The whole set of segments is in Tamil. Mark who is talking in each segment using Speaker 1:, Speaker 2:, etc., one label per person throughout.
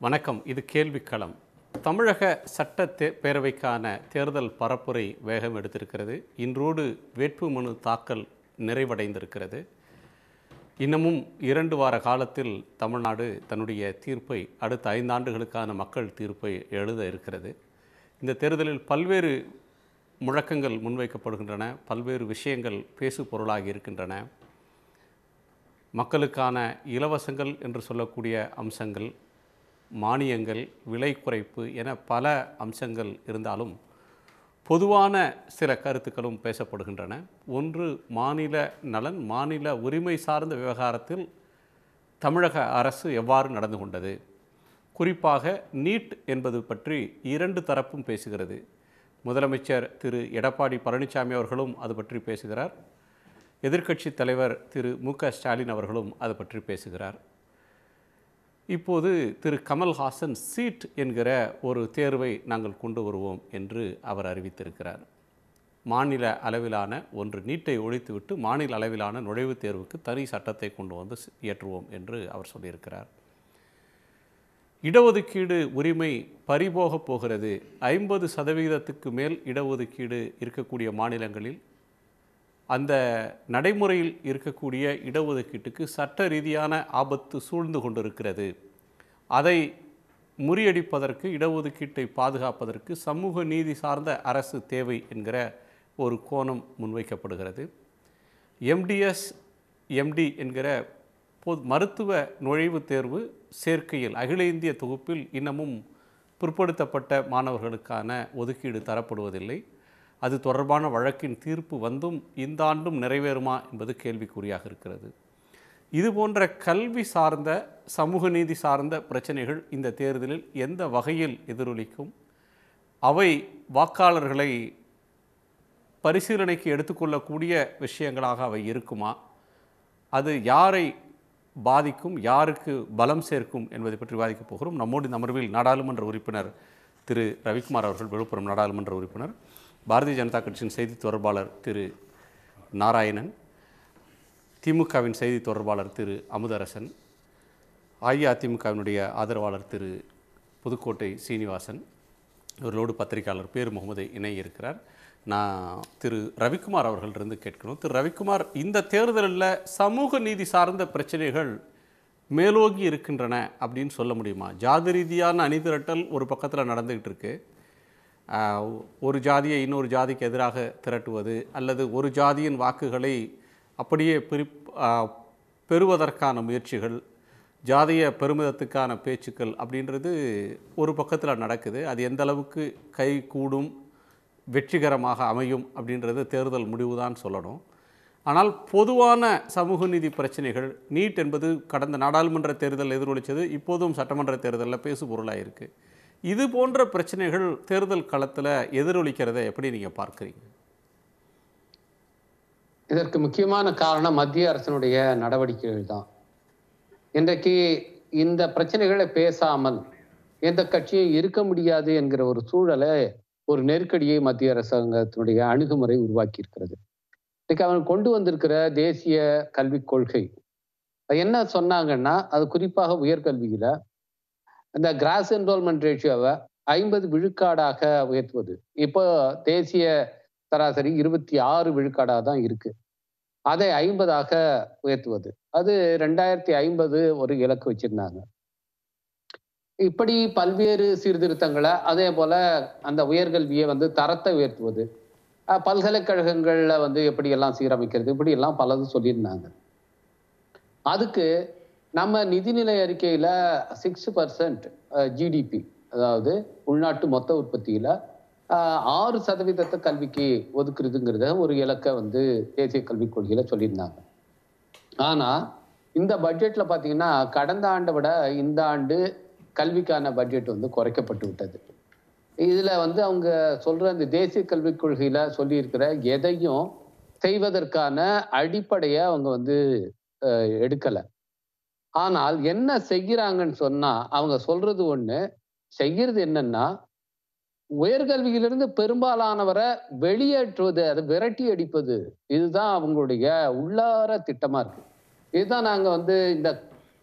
Speaker 1: வணக்கம் இது கேள்விக்களம் தமிழக சட்ட தே பேரவைக்கான தேர்தல் பரப்புரை வேகம் எடுத்திருக்கிறது இன்றோடு வேட்புமனு தாக்கல் நிறைவடைந்திருக்கிறது இன்னமும் இரண்டு வார காலத்தில் தமிழ்நாடு தன்னுடைய தீர்ப்பை அடுத்த ஐந்தாண்டுகளுக்கான மக்கள் தீர்ப்பை எழுத இருக்கிறது இந்த தேர்தலில் பல்வேறு முழக்கங்கள் முன்வைக்கப்படுகின்றன பல்வேறு விஷயங்கள் பேசு பொருளாகி இருக்கின்றன மக்களுக்கான இலவசங்கள் என்று சொல்லக்கூடிய அம்சங்கள் மானியங்கள் விலை குறைப்பு என பல அம்சங்கள் இருந்தாலும் பொதுவான சில கருத்துக்களும் பேசப்படுகின்றன ஒன்று மாநில நலன் மாநில உரிமை சார்ந்த விவகாரத்தில் தமிழக அரசு எவ்வாறு நடந்து கொண்டது குறிப்பாக நீட் என்பது பற்றி இரண்டு தரப்பும் பேசுகிறது முதலமைச்சர் திரு எடப்பாடி பழனிசாமி அவர்களும் அது பற்றி பேசுகிறார் எதிர்க்கட்சி தலைவர் திரு மு க ஸ்டாலின் அவர்களும் அது பற்றி பேசுகிறார் இப்போது திரு கமல்ஹாசன் சீட் என்கிற ஒரு தேர்வை நாங்கள் கொண்டு வருவோம் என்று அவர் அறிவித்திருக்கிறார் மாநில அளவிலான ஒன்று நீட்டை ஒழித்துவிட்டு மாநில அளவிலான நுழைவுத் தேர்வுக்கு தனி சட்டத்தை கொண்டு வந்து ஸ்- இயற்றுவோம் என்று அவர் சொல்லியிருக்கிறார் இடஒதுக்கீடு உரிமை பறிபோகப் போகிறது ஐம்பது சதவீதத்துக்கு மேல் இடஒதுக்கீடு இருக்கக்கூடிய மாநிலங்களில் அந்த நடைமுறையில் இருக்கக்கூடிய இடஒதுக்கீட்டுக்கு சட்ட ரீதியான ஆபத்து சூழ்ந்து கொண்டிருக்கிறது அதை முறியடிப்பதற்கு இடஒதுக்கீட்டை பாதுகாப்பதற்கு சமூக நீதி சார்ந்த அரசு தேவை என்கிற ஒரு கோணம் முன்வைக்கப்படுகிறது எம்டிஎஸ் எம்டி என்கிற பொது மருத்துவ நுழைவுத் தேர்வு சேர்க்கையில் அகில இந்திய தொகுப்பில் இன்னமும் பிற்படுத்தப்பட்ட மாணவர்களுக்கான ஒதுக்கீடு தரப்படுவதில்லை அது தொடர்பான வழக்கின் தீர்ப்பு வந்தும் இந்த ஆண்டும் நிறைவேறுமா என்பது கேள்விக்குறியாக இருக்கிறது இது போன்ற கல்வி சார்ந்த சமூக நீதி சார்ந்த பிரச்சனைகள் இந்த தேர்தலில் எந்த வகையில் எதிரொலிக்கும் அவை வாக்காளர்களை பரிசீலனைக்கு எடுத்துக்கொள்ளக்கூடிய விஷயங்களாக அவை இருக்குமா அது யாரை பாதிக்கும் யாருக்கு பலம் சேர்க்கும் என்பதை பற்றி விவாதிக்கப் போகிறோம் நம்மோடு இந்த அமர்வில் நாடாளுமன்ற உறுப்பினர் திரு ரவிக்குமார் அவர்கள் விழுப்புரம் நாடாளுமன்ற உறுப்பினர் பாரதிய ஜனதா கட்சியின் செய்தி தொடர்பாளர் திரு நாராயணன் திமுகவின் செய்தி தொடர்பாளர் திரு அமுதரசன் அஇஅதிமுகவினுடைய ஆதரவாளர் திரு புதுக்கோட்டை சீனிவாசன் இவர்களோடு பத்திரிகையாளர் பேர் முகமது இணை இருக்கிறார் நான் திரு ரவிக்குமார் அவர்களிருந்து கேட்கணும் திரு ரவிக்குமார் இந்த தேர்தலில் சமூக நீதி சார்ந்த பிரச்சனைகள் மேலோங்கி இருக்கின்றன அப்படின்னு சொல்ல முடியுமா ஜாதி ரீதியான அணிதிரட்டல் ஒரு பக்கத்தில் நடந்துக்கிட்டு இருக்கு ஆஹ், ஒரு ஜாதியை இன்னொரு ஜாதிக்கு எதிராக திரட்டுவது அல்லது ஒரு ஜாதியின் வாக்குகளை அப்படியே பிரி ஆஹ், பெறுவதற்கான முயற்சிகள் ஜாதிய பெருமிதத்துக்கான பேச்சுக்கள் அப்படின்றது ஒரு பக்கத்தில் நடக்குது அது எந்த அளவுக்கு கை கூடும் வெற்றிகரமாக அமையும் அப்படின்றது தேர்தல் முடிவு தான் சொல்லணும் ஆனால் பொதுவான சமூக நீதி பிரச்சனைகள் நீட் என்பது கடந்த நாடாளுமன்ற தேர்தல் எதிரொலித்தது இப்போதும் சட்டமன்ற தேர்தலில் பேசு பொருளாக இருக்குது இது போன்ற பிரச்சனைகள் தேர்தல் களத்தில் எதிரொலிக்கிறதை எப்படி நீங்கள் பார்க்குறீங்க
Speaker 2: இதற்கு முக்கியமான காரணம் மத்திய அரசினுடைய நடவடிக்கைகள் தான் இன்றைக்கு இந்த பிரச்சனைகளை பேசாமல் எந்த கட்சியும் இருக்க முடியாது என்கிற ஒரு சூழலை ஒரு நெருக்கடியை மத்திய அரசாங்கத்தினுடைய அணுகுமுறை உருவாக்கி இருக்கிறது இன்னைக்கு அவங்க கொண்டு வந்திருக்கிற தேசிய கல்விக் கொள்கை அது என்ன சொன்னாங்கன்னா அது குறிப்பாக உயர்கல்வியில இந்த கிராஸ் என்ரோல்மெண்ட் ரேஷியோவை ஐம்பது விழுக்காடாக உயர்த்துவது இப்போ தேசிய சராசரி இருபத்தி ஆறு விழுக்காடாக தான் இருக்கு அதை ஐம்பதாக உயர்த்துவது அது ரெண்டாயிரத்தி ஐம்பது ஒரு இலக்கு வச்சிருந்தாங்க இப்படி பல்வேறு சீர்திருத்தங்களை அதே போல அந்த உயர்கல்வியை வந்து தரத்தை உயர்த்துவது அஹ் பல்கலைக்கழகங்கள்ல வந்து எப்படியெல்லாம் சீரமைக்கிறது இப்படி எல்லாம் பலதும் சொல்லியிருந்தாங்க அதுக்கு நம்ம நிதிநிலை அறிக்கையில சிக்ஸ் பர்சன்ட் ஜிடிபி அதாவது உள்நாட்டு மொத்த உற்பத்தியில ஆஹ், ஆறு சதவீதத்தை கல்விக்கு ஒதுக்குறதுங்கிறத ஒரு இலக்கை வந்து தேசிய கல்விக் கொள்கையில சொல்லியிருந்தாங்க ஆனா இந்த பட்ஜெட்ல பாத்தீங்கன்னா கடந்த ஆண்டை விட இந்த ஆண்டு கல்விக்கான பட்ஜெட் வந்து குறைக்கப்பட்டு விட்டது இதுல வந்து அவங்க சொல்ற அந்த தேசிய கல்விக் கொள்கையில சொல்லியிருக்கிற எதையும் செய்வதற்கான அடிப்படையை அவங்க வந்து அஹ், எடுக்கல ஆனால் என்ன செய்கிறாங்கன்னு சொன்னா அவங்க சொல்றது ஒண்ணு செய்யறது என்னன்னா உயர்கல்வியிலிருந்து பெரும்பாலானவரை வெளியேற்றுவது அதை விரட்டி அடிப்பது இதுதான் அவங்களுடைய உள்ளார திட்டமா இருக்கு இதுதான் நாங்க வந்து இந்த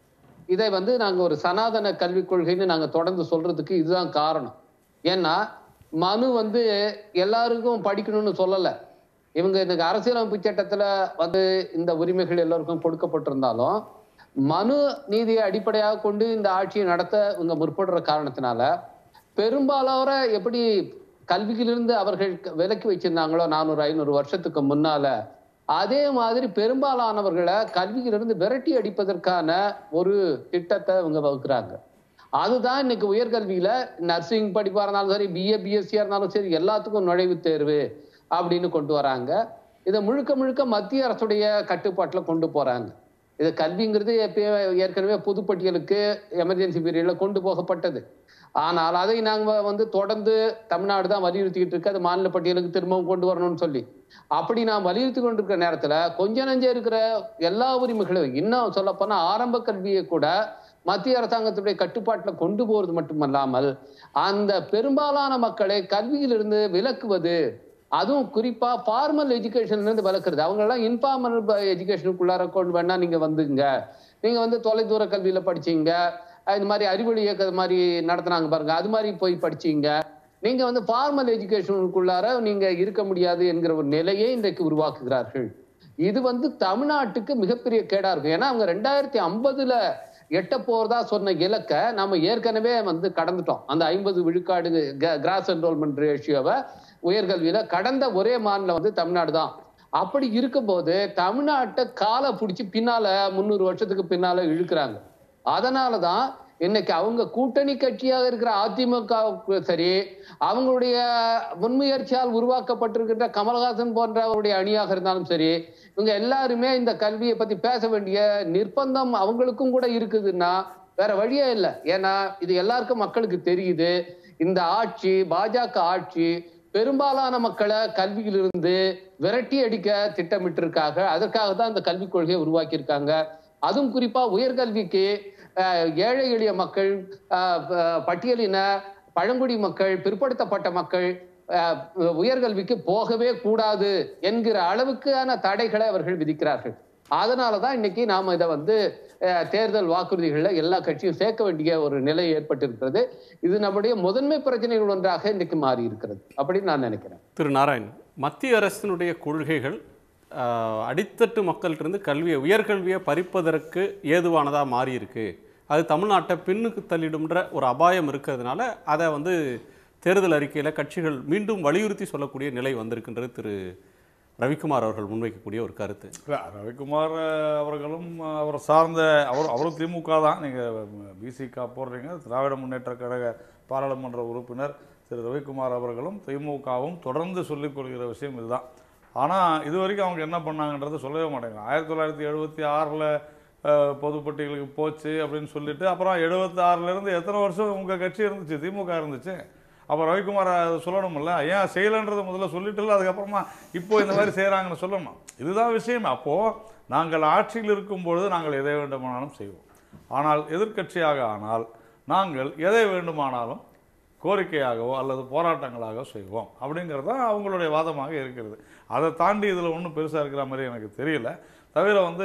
Speaker 2: இதை வந்து நாங்க ஒரு சனாதன கல்விக் கொள்கைன்னு நாங்க தொடர்ந்து சொல்றதுக்கு இதுதான் காரணம் ஏன்னா மனு வந்து எல்லாருக்கும் படிக்கணும்னு சொல்லல இவங்க இந்த அரசியலமைப்பு சட்டத்துல வந்து இந்த உரிமைகள் எல்லோருக்கும் கொடுக்கப்பட்டிருந்தாலும் மனு நீதியை அடிப்படையாக கொண்டு இந்த ஆட்சியை நடத்த இவங்க முற்படுற காரணத்தினால பெரும்பாலான எப்படி கல்வியிலிருந்து அவர்கள் க- விலக்கி வச்சிருந்தாங்களோ நானூறு ஐநூறு வருஷத்துக்கு முன்னால அதே மாதிரி பெரும்பாலானவர்களை கல்வியிலிருந்து விரட்டி அடிப்பதற்கான ஒரு திட்டத்தை இவங்க வகுக்கிறாங்க அதுதான் இன்னைக்கு உயர்கல்வியில நர்சிங் படிப்பா இருந்தாலும் சரி பிஏ பிஎஸ்சியா இருந்தாலும் சரி எல்லாத்துக்கும் நுழைவுத் தேர்வு அப்படின்னு கொண்டு வராங்க இதை முழுக்க முழுக்க மத்திய அரசுடைய கட்டுப்பாட்டுல கொண்டு போறாங்க இது கல்விங்கிறது எப்பயே ஏற்கனவே பொதுப்பட்டியலுக்கு எமர்ஜென்சி பீரியட்ல கொண்டு போகப்பட்டது ஆனால் அதை நாங்க வந்து தொடர்ந்து தமிழ்நாடு தான் வலியுறுத்திக்கிட்டு இருக்கு அது மாநில பட்டியலுக்கு திரும்பவும் கொண்டு வரணும்னு சொல்லி அப்படி நான் வலியுறுத்தி கொண்டிருக்கிற நேரத்துல கொஞ்ச நஞ்ச இருக்கிற எல்லா உரிமைகளும் இன்னும் சொல்லப்போனா ஆரம்ப கல்வியை கூட மத்திய அரசாங்கத்துடைய கட்டுப்பாட்டுல கொண்டு போறது மட்டுமல்லாமல் அந்த பெரும்பாலான மக்களை கல்வியிலிருந்து விலக்குவது அதுவும் குறிப்பா ஃபார்மல் எஜுகேஷன்ல இருந்து விலக்குறது அவங்க எல்லாம் இன்ஃபார்மல் எஜுகேஷனுக்குள்ளார கொண்டு வேணா நீங்க வந்துங்க நீங்க வந்து தொலைதூர கல்வியில படிச்சீங்க அஹ் இந்த மாதிரி அறிவொளி இயக்க மாதிரி நடத்துனாங்க பாருங்க அது மாதிரி போய் படிச்சீங்க நீங்க வந்து ஃபார்மல் எஜுகேஷனுக்குள்ளார நீங்க இருக்க முடியாது என்கிற ஒரு நிலையை இன்றைக்கு உருவாக்குகிறார்கள் இது வந்து தமிழ்நாட்டுக்கு மிகப்பெரிய கேடா இருக்கும் ஏன்னா அவங்க ரெண்டாயிரத்தி ஐம்பதுல எட்ட போறதா சொன்ன இலக்கை நம்ம ஏற்கனவே வந்து கடந்துட்டோம் அந்த ஐம்பது விழுக்காடு கிராஸ் என்ரோல்மெண்ட் ரேஷியோவை உயர்கல்வியில கடந்த ஒரே மாநிலம் வந்து தமிழ்நாடு தான் அப்படி இருக்கும்போது தமிழ்நாட்டை காலை பிடிச்சி பின்னால முந்நூறு வருஷத்துக்கு பின்னால இழுக்கிறாங்க அதனாலதான் இன்னைக்கு அவங்க கூட்டணி கட்சியாக இருக்கிற அதிமுக சரி அவங்களுடைய முன்முயற்சியால் உருவாக்கப்பட்டிருக்கின்ற கமல்ஹாசன் போன்றவருடைய அணியாக இருந்தாலும் சரி இவங்க எல்லாருமே இந்த கல்வியை பத்தி பேச வேண்டிய நிர்பந்தம் அவங்களுக்கும் கூட இருக்குதுன்னா வேற வழியே இல்லை ஏன்னா இது எல்லாருக்கும் மக்களுக்கு தெரியுது இந்த ஆட்சி பாஜக ஆட்சி பெரும்பாலான மக்களை கல்வியிலிருந்து விரட்டி அடிக்க திட்டமிட்டிருக்காங்க அதற்காக தான் இந்த கல்விக் கொள்கையை உருவாக்கியிருக்காங்க அதுவும் குறிப்பா உயர்கல்விக்கு அஹ், ஏழை எளிய மக்கள் அஹ், ப- பட்டியலின பழங்குடி மக்கள் பிற்படுத்தப்பட்ட மக்கள் அஹ், உயர்கல்விக்கு போகவே கூடாது என்கிற அளவுக்கான தடைகளை அவர்கள் விதிக்கிறார்கள் அதனாலதான் இன்னைக்கு நாம இதை வந்து அஹ், தேர்தல் வாக்குறுதிகள்ல எல்லா கட்சியும் சேர்க்க வேண்டிய ஒரு நிலை ஏற்பட்டிருக்கிறது இது நம்முடைய முதன்மை பிரச்சனைகள் ஒன்றாக இன்னைக்கு மாறி இருக்கிறது அப்படின்னு நான் நினைக்கிறேன்
Speaker 1: திரு நாராயண் மத்திய அரசினுடைய கொள்கைகள் ஆஹ், அடித்தட்டு மக்கள்கிட்டருந்து கல்வியை உயர்கல்வியை பறிப்பதற்கு ஏதுவானதாக மாறி இருக்கு அது தமிழ்நாட்டை பின்னுக்கு தள்ளிடும்ன்ற ஒரு அபாயம் இருக்கிறதுனால அதை வந்து தேர்தல் அறிக்கையில் கட்சிகள் மீண்டும் வலியுறுத்தி சொல்லக்கூடிய நிலை வந்திருக்கின்றது திரு ரவிக்குமார் அவர்கள் முன்வைக்கக்கூடிய ஒரு கருத்து
Speaker 3: இல்ல, ரவிக்குமார் அஹ், அவர்களும் அஹ், அவர் சார்ந்த அவர் அவரும் திமுக தான் நீங்கள் பிசிகா போடுறீங்க திராவிட முன்னேற்ற கழக பாராளுமன்ற உறுப்பினர் திரு ரவிக்குமார் அவர்களும் திமுகவும் தொடர்ந்து சொல்லிக் கொள்கிற விஷயம் இதுதான் ஆனால் இது வரைக்கும் அவங்க என்ன பண்ணாங்கன்றது சொல்லவே மாட்டேங்க ஆயிரத்தி தொள்ளாயிரத்தி எழுபத்தி ஆறில் பொதுப்பட்டியலுக்கு போச்சு அப்படின்னு சொல்லிட்டு அப்புறம் எழுபத்தி ஆறுலேருந்து எத்தனை வருஷம் உங்கள் கட்சி இருந்துச்சு திமுக இருந்துச்சு அப்போ ரவிக்குமார் அதை சொல்லணும்ல ஏன் செய்யலைன்றதை முதல்ல சொல்லிட்டுல அதுக்கப்புறமா இப்போ இந்த மாதிரி செய்கிறாங்கன்னு சொல்லணும் இதுதான் விஷயம் அப்போது நாங்கள் ஆட்சியில் இருக்கும் பொழுது நாங்கள் எதை வேண்டுமானாலும் செய்வோம் ஆனால் எதிர்க்கட்சியாக ஆனால் நாங்கள் எதை வேண்டுமானாலும் கோரிக்கையாகவோ அல்லது போராட்டங்களாகவோ செய்வோம் அப்படிங்கிறது தான் அவங்களுடைய வாதமாக இருக்கிறது அதை தாண்டி இதில் ஒன்றும் பெருசாக இருக்கிற மாதிரி எனக்கு தெரியல தவிர வந்து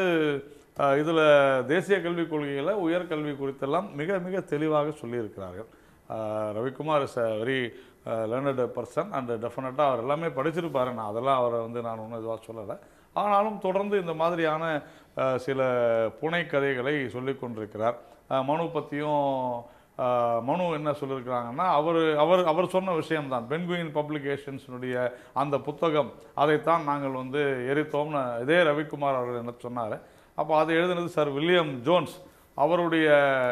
Speaker 3: இதில் தேசிய கல்விக் கொள்கையில் உயர்கல்வி குறித்தெல்லாம் மிக மிக தெளிவாக சொல்லியிருக்கிறார்கள் ah, Ravikumar is a very learned person and டெஃபினட்டாக அவர் எல்லாமே படிச்சிருப்பாரு நான் அதெல்லாம் அவரை வந்து நான் ஒன்றும் இதுவாக சொல்லலை ஆனாலும் தொடர்ந்து இந்த மாதிரியான அஹ், சில புனைக்கதைகளை சொல்லிக் கொண்டிருக்கிறார் அஹ், மனு பற்றியும் ஆஹ் மனு என்ன சொல்லியிருக்கிறாங்கன்னா அவர் அவர் அவர் சொன்ன விஷயம்தான் பென்குயின் பப்ளிகேஷன்ஸினுடைய அந்த புத்தகம் அதைத்தான் நாங்கள் வந்து எரித்தோம்னு இதே ரவிக்குமார் அவர்கள் என்ன சொன்னார் அப்போ அதை எழுதினது சார் வில்லியம் ஜோன்ஸ் அவருடைய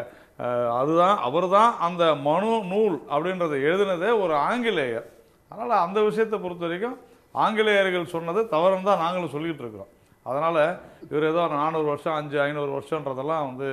Speaker 3: ஆஹ் அதுதான் அவர்தான் அந்த மனு நூல் அப்படின்றத எழுதினதே ஒரு ஆங்கிலேயர் அதனால் அந்த விஷயத்தை பொறுத்த வரைக்கும் ஆங்கிலேயர்கள் சொன்னது தவறுன்னு தான் நாங்களும் சொல்லிட்டு இருக்கிறோம் அதனால் இவர் ஏதோ நானூறு வருஷம் அஞ்சு ஐநூறு வருஷன்றதெல்லாம் வந்து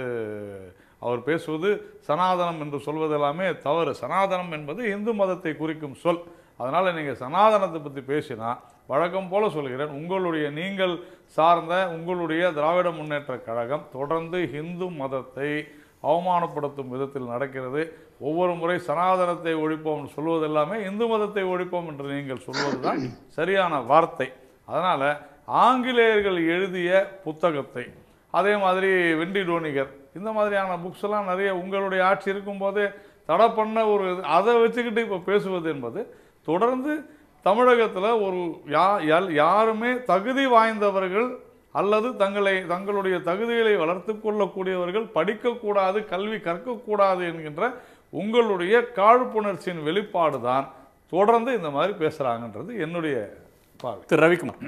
Speaker 3: அவர் பேசுவது சனாதனம் என்று சொல்வது எல்லாமே தவறு சனாதனம் என்பது இந்து மதத்தை குறிக்கும் சொல் அதனால் நீங்கள் சனாதனத்தை பற்றி பேசினா வழக்கம் போல சொல்கிறேன் உங்களுடைய நீங்கள் சார்ந்த உங்களுடைய திராவிட முன்னேற்ற கழகம் தொடர்ந்து இந்து மதத்தை அவமானப்படுத்தும் விதத்தில் நடக்கிறது ஒவ்வொரு முறை சனாதனத்தை ஒழிப்போம் சொல்வது எல்லாமே இந்து மதத்தை ஒழிப்போம் என்று நீங்கள் சொல்வதுதான் சரியான வார்த்தை அதனால் ஆங்கிலேயர்கள் எழுதிய புத்தகத்தை அதே மாதிரி வெண்டி டோனிகர் இந்த மாதிரியான புக்ஸ் எல்லாம் நிறைய உங்களுடைய ஆட்சி இருக்கும்போதே தடை பண்ண ஒரு இது- அதை வச்சுக்கிட்டு இப்போ பேசுவது என்பது தொடர்ந்து தமிழகத்தில் ஒரு யா யால்- யாருமே தகுதி வாய்ந்தவர்கள் அல்லது தங்களை தங்களுடைய தகுதிகளை வளர்த்து கொள்ளக்கூடியவர்கள் படிக்கக்கூடாது கல்வி கற்கக்கூடாது என்கின்ற உங்களுடைய காழ்ப்புணர்ச்சியின் வெளிப்பாடு தான் தொடர்ந்து இந்த மாதிரி பேசுகிறாங்கன்றது என்னுடைய பார்வை
Speaker 1: திரு ரவிக்குமார்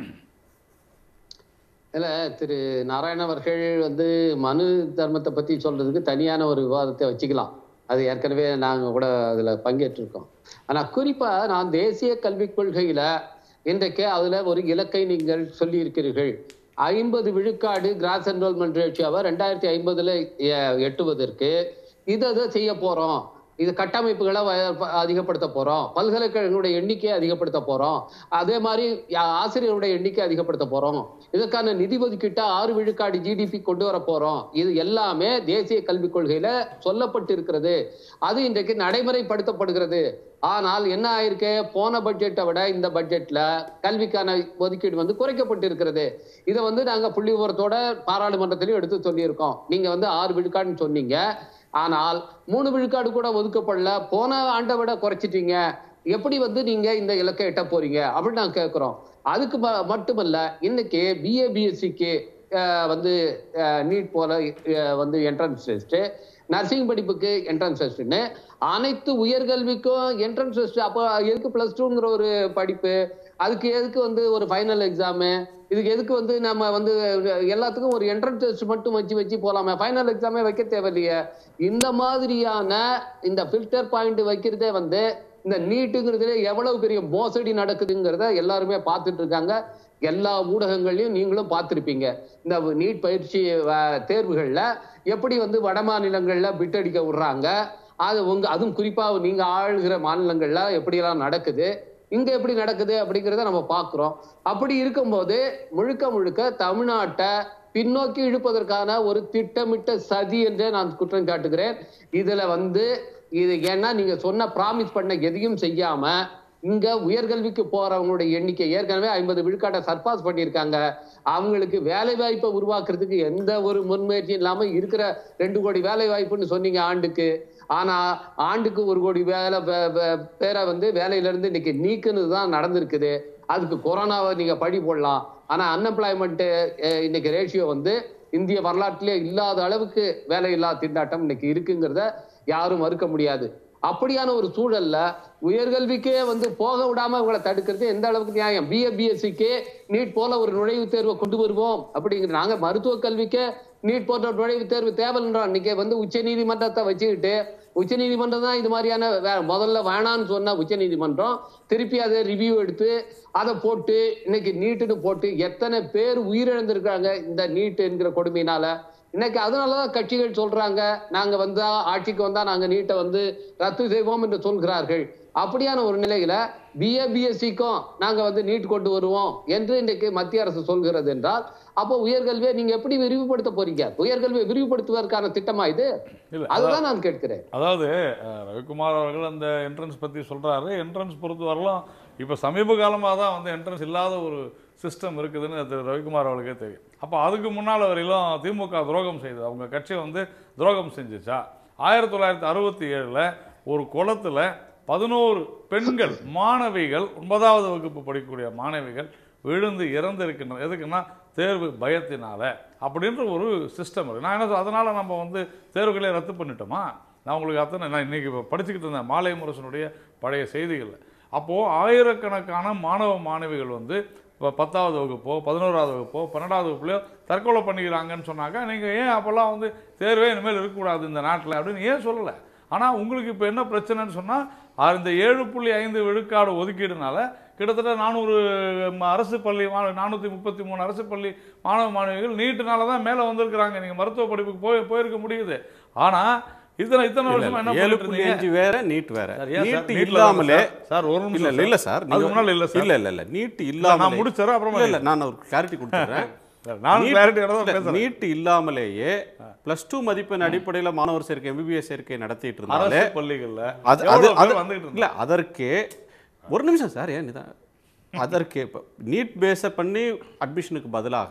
Speaker 2: இல்ல திரு நாராயண அவர்கள் வந்து மனு தர்மத்தை பத்தி சொல்றதுக்கு தனியான ஒரு விவாதத்தை வச்சுக்கலாம் அது ஏற்கனவே நாங்க கூட அதுல பங்கேற்றிருக்கோம் ஆனா குறிப்பா நான் தேசிய கல்விக் கொள்கையில இன்றைக்கு அதுல ஒரு இலக்கை நீங்கள் சொல்லி இருக்கிறீர்கள் ஐம்பது விழுக்காடு கிராஸ் என்ரோல்மெண்ட் ரேஷியோவை ரெண்டாயிரத்தி ஐம்பதுல எட்டுவதற்கு இதை இதை செய்ய போறோம் இது கட்டமைப்புகளை வ- அதிகப்படுத்த போறோம் பல்கலைக்கழகங்களுடைய எண்ணிக்கையை அதிகப்படுத்த போறோம் அதே மாதிரி யா- ஆசிரியருடைய எண்ணிக்கை அதிகப்படுத்த போறோம் இதற்கான நிதி ஒதுக்கீட்டை ஆறு விழுக்காடு ஜிடிபி கொண்டு வர போறோம் இது எல்லாமே தேசிய கல்விக் கொள்கையில சொல்லப்பட்டிருக்கிறது அது இன்றைக்கு நடைமுறைப்படுத்தப்படுகிறது ஆனால் என்ன ஆயிருக்கு போன பட்ஜெட்டை விட இந்த பட்ஜெட்ல கல்விக்கான ஒதுக்கீடு வந்து குறைக்கப்பட்டிருக்கிறது இதை வந்து நாங்க புள்ளி விவரத்தோட பாராளுமன்றத்திலையும் எடுத்து சொல்லியிருக்கோம் நீங்க வந்து ஆறு விழுக்காடுன்னு சொன்னீங்க ஆனால் மூணு விழுக்காடு கூட ஒதுக்கப்படல போன ஆண்டை விட குறைச்சிட்டீங்க எப்படி வந்து நீங்க இந்த இலக்கை எட்ட போறீங்க அப்படின்னு நான் கேட்கிறோம் அதுக்கு ம- மட்டுமல்ல இன்னைக்கு பிஏ பிஎஸ்சிக்கு வந்து நீட் போல அஹ், வந்து என்ட்ரன்ஸ் டெஸ்ட் நர்சிங் படிப்புக்கு என்ட்ரன்ஸ் டெஸ்ட்னு அனைத்து உயர்கல்விக்கும் என்ட்ரன்ஸ் டெஸ்ட் அப்போ எதுக்கு பிளஸ் டூங்கிற ஒரு படிப்பு அதுக்கு எதுக்கு வந்து ஒரு ஃபைனல் எக்ஸாமு இதுக்கு எதுக்கு வந்து நம்ம வந்து எல்லாத்துக்கும் ஒரு என்ட்ரன்ஸ் டெஸ்ட் மட்டும் வச்சு வச்சு போலாமே ஃபைனல் எக்ஸாமே வைக்க தேவையில்லையே இந்த மாதிரியான இந்த ஃபில்டர் பாயிண்ட் வைக்கிறதே வந்து இந்த நீட்டுங்கிறதுல எவ்வளவு பெரிய மோசடி நடக்குதுங்கிறத எல்லாருமே பார்த்துட்டு இருக்காங்க எல்லா ஊடகங்களையும் நீங்களும் பார்த்துருப்பீங்க இந்த நீட் பயிற்சி அஹ், தேர்வுகள்ல எப்படி வந்து வட மாநிலங்கள்ல பிட்டடிக்க விடுறாங்க அது உங்க அதுவும் குறிப்பா நீங்க ஆளுகிற மாநிலங்கள்ல எப்படியெல்லாம் நடக்குது இங்க எப்படி நடக்குது அப்படிங்கிறத நம்ம பார்க்கிறோம் அப்படி இருக்கும்போது முழுக்க முழுக்க தமிழ்நாட்டை பின்னோக்கி இழுப்பதற்கான ஒரு திட்டமிட்ட சதி என்றே நான் குற்றம் காட்டுகிறேன் இதுல வந்து இது ஏன்னா நீங்க சொன்ன ப்ராமிஸ் பண்ண எதையும் செய்யாம இங்க உயர்கல்விக்கு போறவங்களுடைய எண்ணிக்கை ஏற்கனவே ஐம்பது விழுக்காட்டை சர்பாஸ் பண்ணியிருக்காங்க அவங்களுக்கு வேலை வாய்ப்பை உருவாக்குறதுக்கு எந்த ஒரு முன்முயற்சியும் இல்லாம இருக்கிற ரெண்டு கோடி வேலை வாய்ப்புன்னு சொன்னீங்க ஆண்டுக்கு ஆனா ஆண்டுக்கு ஒரு கோடி வேலை பே- பே- பேரை வந்து வேலையில இருந்து இன்னைக்கு நீக்குனது தான் நடந்திருக்குது அதுக்கு கொரோனாவை நீங்க பழி போடலாம் ஆனா அன்எம்ப்ளாய்மெண்ட் இன்னைக்கு ரேஷியோ வந்து இந்திய வரலாற்றிலே இல்லாத அளவுக்கு வேலையில்லா திண்டாட்டம் இன்னைக்கு இருக்குங்கிறத யாரும் மறுக்க முடியாது அப்படியான ஒரு சூழல்ல உயர்கல்விக்கே வந்து போக விடாம இவங்களை தடுக்கிறது எந்த அளவுக்கு நியாயம் பிஏ பிஎஸ்சிக்கு நீட் போல ஒரு நுழைவுத் தேர்வை கொண்டு வருவோம் அப்படிங்கிற நாங்க மருத்துவ கல்விக்கே நீட் போன்ற நுழைவுத் தேர்வு தேவைன்றோம் இன்னைக்கு வந்து உச்ச நீதிமன்றத்தை வச்சுக்கிட்டு உச்ச நீதிமன்றம் தான் இது மாதிரியான வே- முதல்ல வேணான்னு சொன்ன உச்ச நீதிமன்றம் திருப்பி அதை ரிவ்யூ எடுத்து அதை போட்டு இன்னைக்கு நீட்டுன்னு போட்டு எத்தனை பேர் உயிரிழந்திருக்காங்க இந்த நீட் என்கிற கொடுமையினால இன்னைக்கு அதனாலதான் கட்சிகள் சொல்றாங்க நாங்க வந்தா ஆட்சிக்கு வந்தா நாங்க நீட்டை வந்து ரத்து செய்வோம் என்று சொல்கிறார்கள் அப்படியான ஒரு நிலையில பிஏ பிஎஸ்சிக்கும் நாங்க வந்து நீட் கொண்டு வருவோம் என்று இன்றைக்கு மத்திய அரசு சொல்கிறது என்றால் அப்போ உயர்கல்வியை நீங்க எப்படி விரிவுபடுத்த போறீங்க உயர்கல்வியை விரிவுபடுத்துவதற்கான திட்டமா இது
Speaker 3: இல்ல
Speaker 2: அதுதான் நான் கேட்கிறேன்
Speaker 3: அதாவது அஹ், ரவிக்குமார் அவர்கள் அந்த என்ட்ரன்ஸ் பற்றி சொல்கிறாரு என்ட்ரன்ஸ் பொறுத்த வரலாம் இப்போ சமீப காலமாக தான் வந்து என்ட்ரன்ஸ் இல்லாத ஒரு சிஸ்டம் இருக்குதுன்னு திரு ரவிக்குமார் அவர்களுக்கே தெரியும் அப்போ அதுக்கு முன்னால் வரையிலும் திமுக துரோகம் செய்தது அவங்க கட்சி வந்து துரோகம் செஞ்சுச்சா ஆயிரத்தி தொள்ளாயிரத்தி அறுபத்தி ஏழில் ஒரு குளத்தில் பதினோரு பெண்கள் மாணவிகள் ஒன்பதாவது வகுப்பு படிக்கக்கூடிய மாணவிகள் விழுந்து இறந்து இருக்கின்றன எதுக்குன்னா தேர்வு பயத்தினால அப்படின்ற ஒரு சிஸ்டம் இருக்கு நான் என்ன சொல்ல அதனால நம்ம வந்து தேர்வுகளே ரத்து பண்ணிட்டோமா நான் உங்களுக்கு அத்தனை நான் இன்னைக்கு இப்போ படிச்சுக்கிட்டு இருந்தேன் மாலை முரசனுடைய பழைய செய்திகளில் அப்போது ஆயிரக்கணக்கான மாணவ மாணவிகள் வந்து இப்போ பத்தாவது வகுப்போ பதினோராவது வகுப்போ பன்னெண்டாவது வகுப்புலையோ தற்கொலை பண்ணிக்கிறாங்கன்னு சொன்னாக்கா நீங்கள் ஏன் அப்போல்லாம் வந்து தேர்வே இனிமேல் இருக்கக்கூடாது இந்த நாட்டில் அப்படின்னு ஏன் சொல்லலை ஆனால் உங்களுக்கு இப்போ என்ன பிரச்சனைன்னு சொன்னால் இந்த ஏழு புள்ளி ஐந்து விழுக்காடு ஒதுக்கீடுனால கிட்டத்தட்ட நானூறு அரசு பள்ளி நானூற்றி முப்பத்தி மூணு அரசு பள்ளி மாணவ மாணவிகள் நீட்டுனால தான் மேலே வந்திருக்கிறாங்க நீங்கள் மருத்துவ படிப்புக்கு போய் போயிருக்க முடியுது ஆனால் இத்தனை இத்தனை வருஷமா என்ன
Speaker 1: ஏழு
Speaker 3: பண்ணிட்டு
Speaker 1: புள்ளி
Speaker 3: இருந்தீங்க
Speaker 1: அஞ்சு வேற நீட் வேற
Speaker 3: சார், ஏன் சார்?
Speaker 1: நீட்
Speaker 3: நீட்ல
Speaker 1: இல்லாமலே
Speaker 3: தானே சார்? சார், ஒரு நிமிஷம்
Speaker 1: இல்ல இல்ல இல்ல சார்
Speaker 3: அதுக்கு முன்னால இல்ல சார்.
Speaker 1: இல்ல இல்ல இல்ல நீட்
Speaker 3: நான்
Speaker 1: இல்லாமலே
Speaker 3: முடிச்சறேன் அப்புறமா
Speaker 1: இல்ல இல்ல நான் ஒரு கிளாரிட்டி கொடுத்துறேன்
Speaker 3: நான் கிளாரிட்டியோட தான் பேசுறேன்
Speaker 1: நீட் இல்லாமலேயே பிளஸ் டூ மதிப்பெண் அடிப்படையில மாணவர் சேர்க்கை எம்பிபிஎஸ் சேர்க்கை நடத்திட்டு இருந்தாலே
Speaker 3: அரசு பள்ளிகள்ல
Speaker 1: அது அது
Speaker 3: எவ்வளவு
Speaker 1: அது
Speaker 3: பேர் வந்துகிட்டு இருந்தாங்க?
Speaker 1: இல்ல அதற்கே ஒரு நிமிஷம் சார் ஏன் இதான் அதற்கு இப்போ நீட் பேஸை பண்ணி அட்மிஷனுக்கு பதிலாக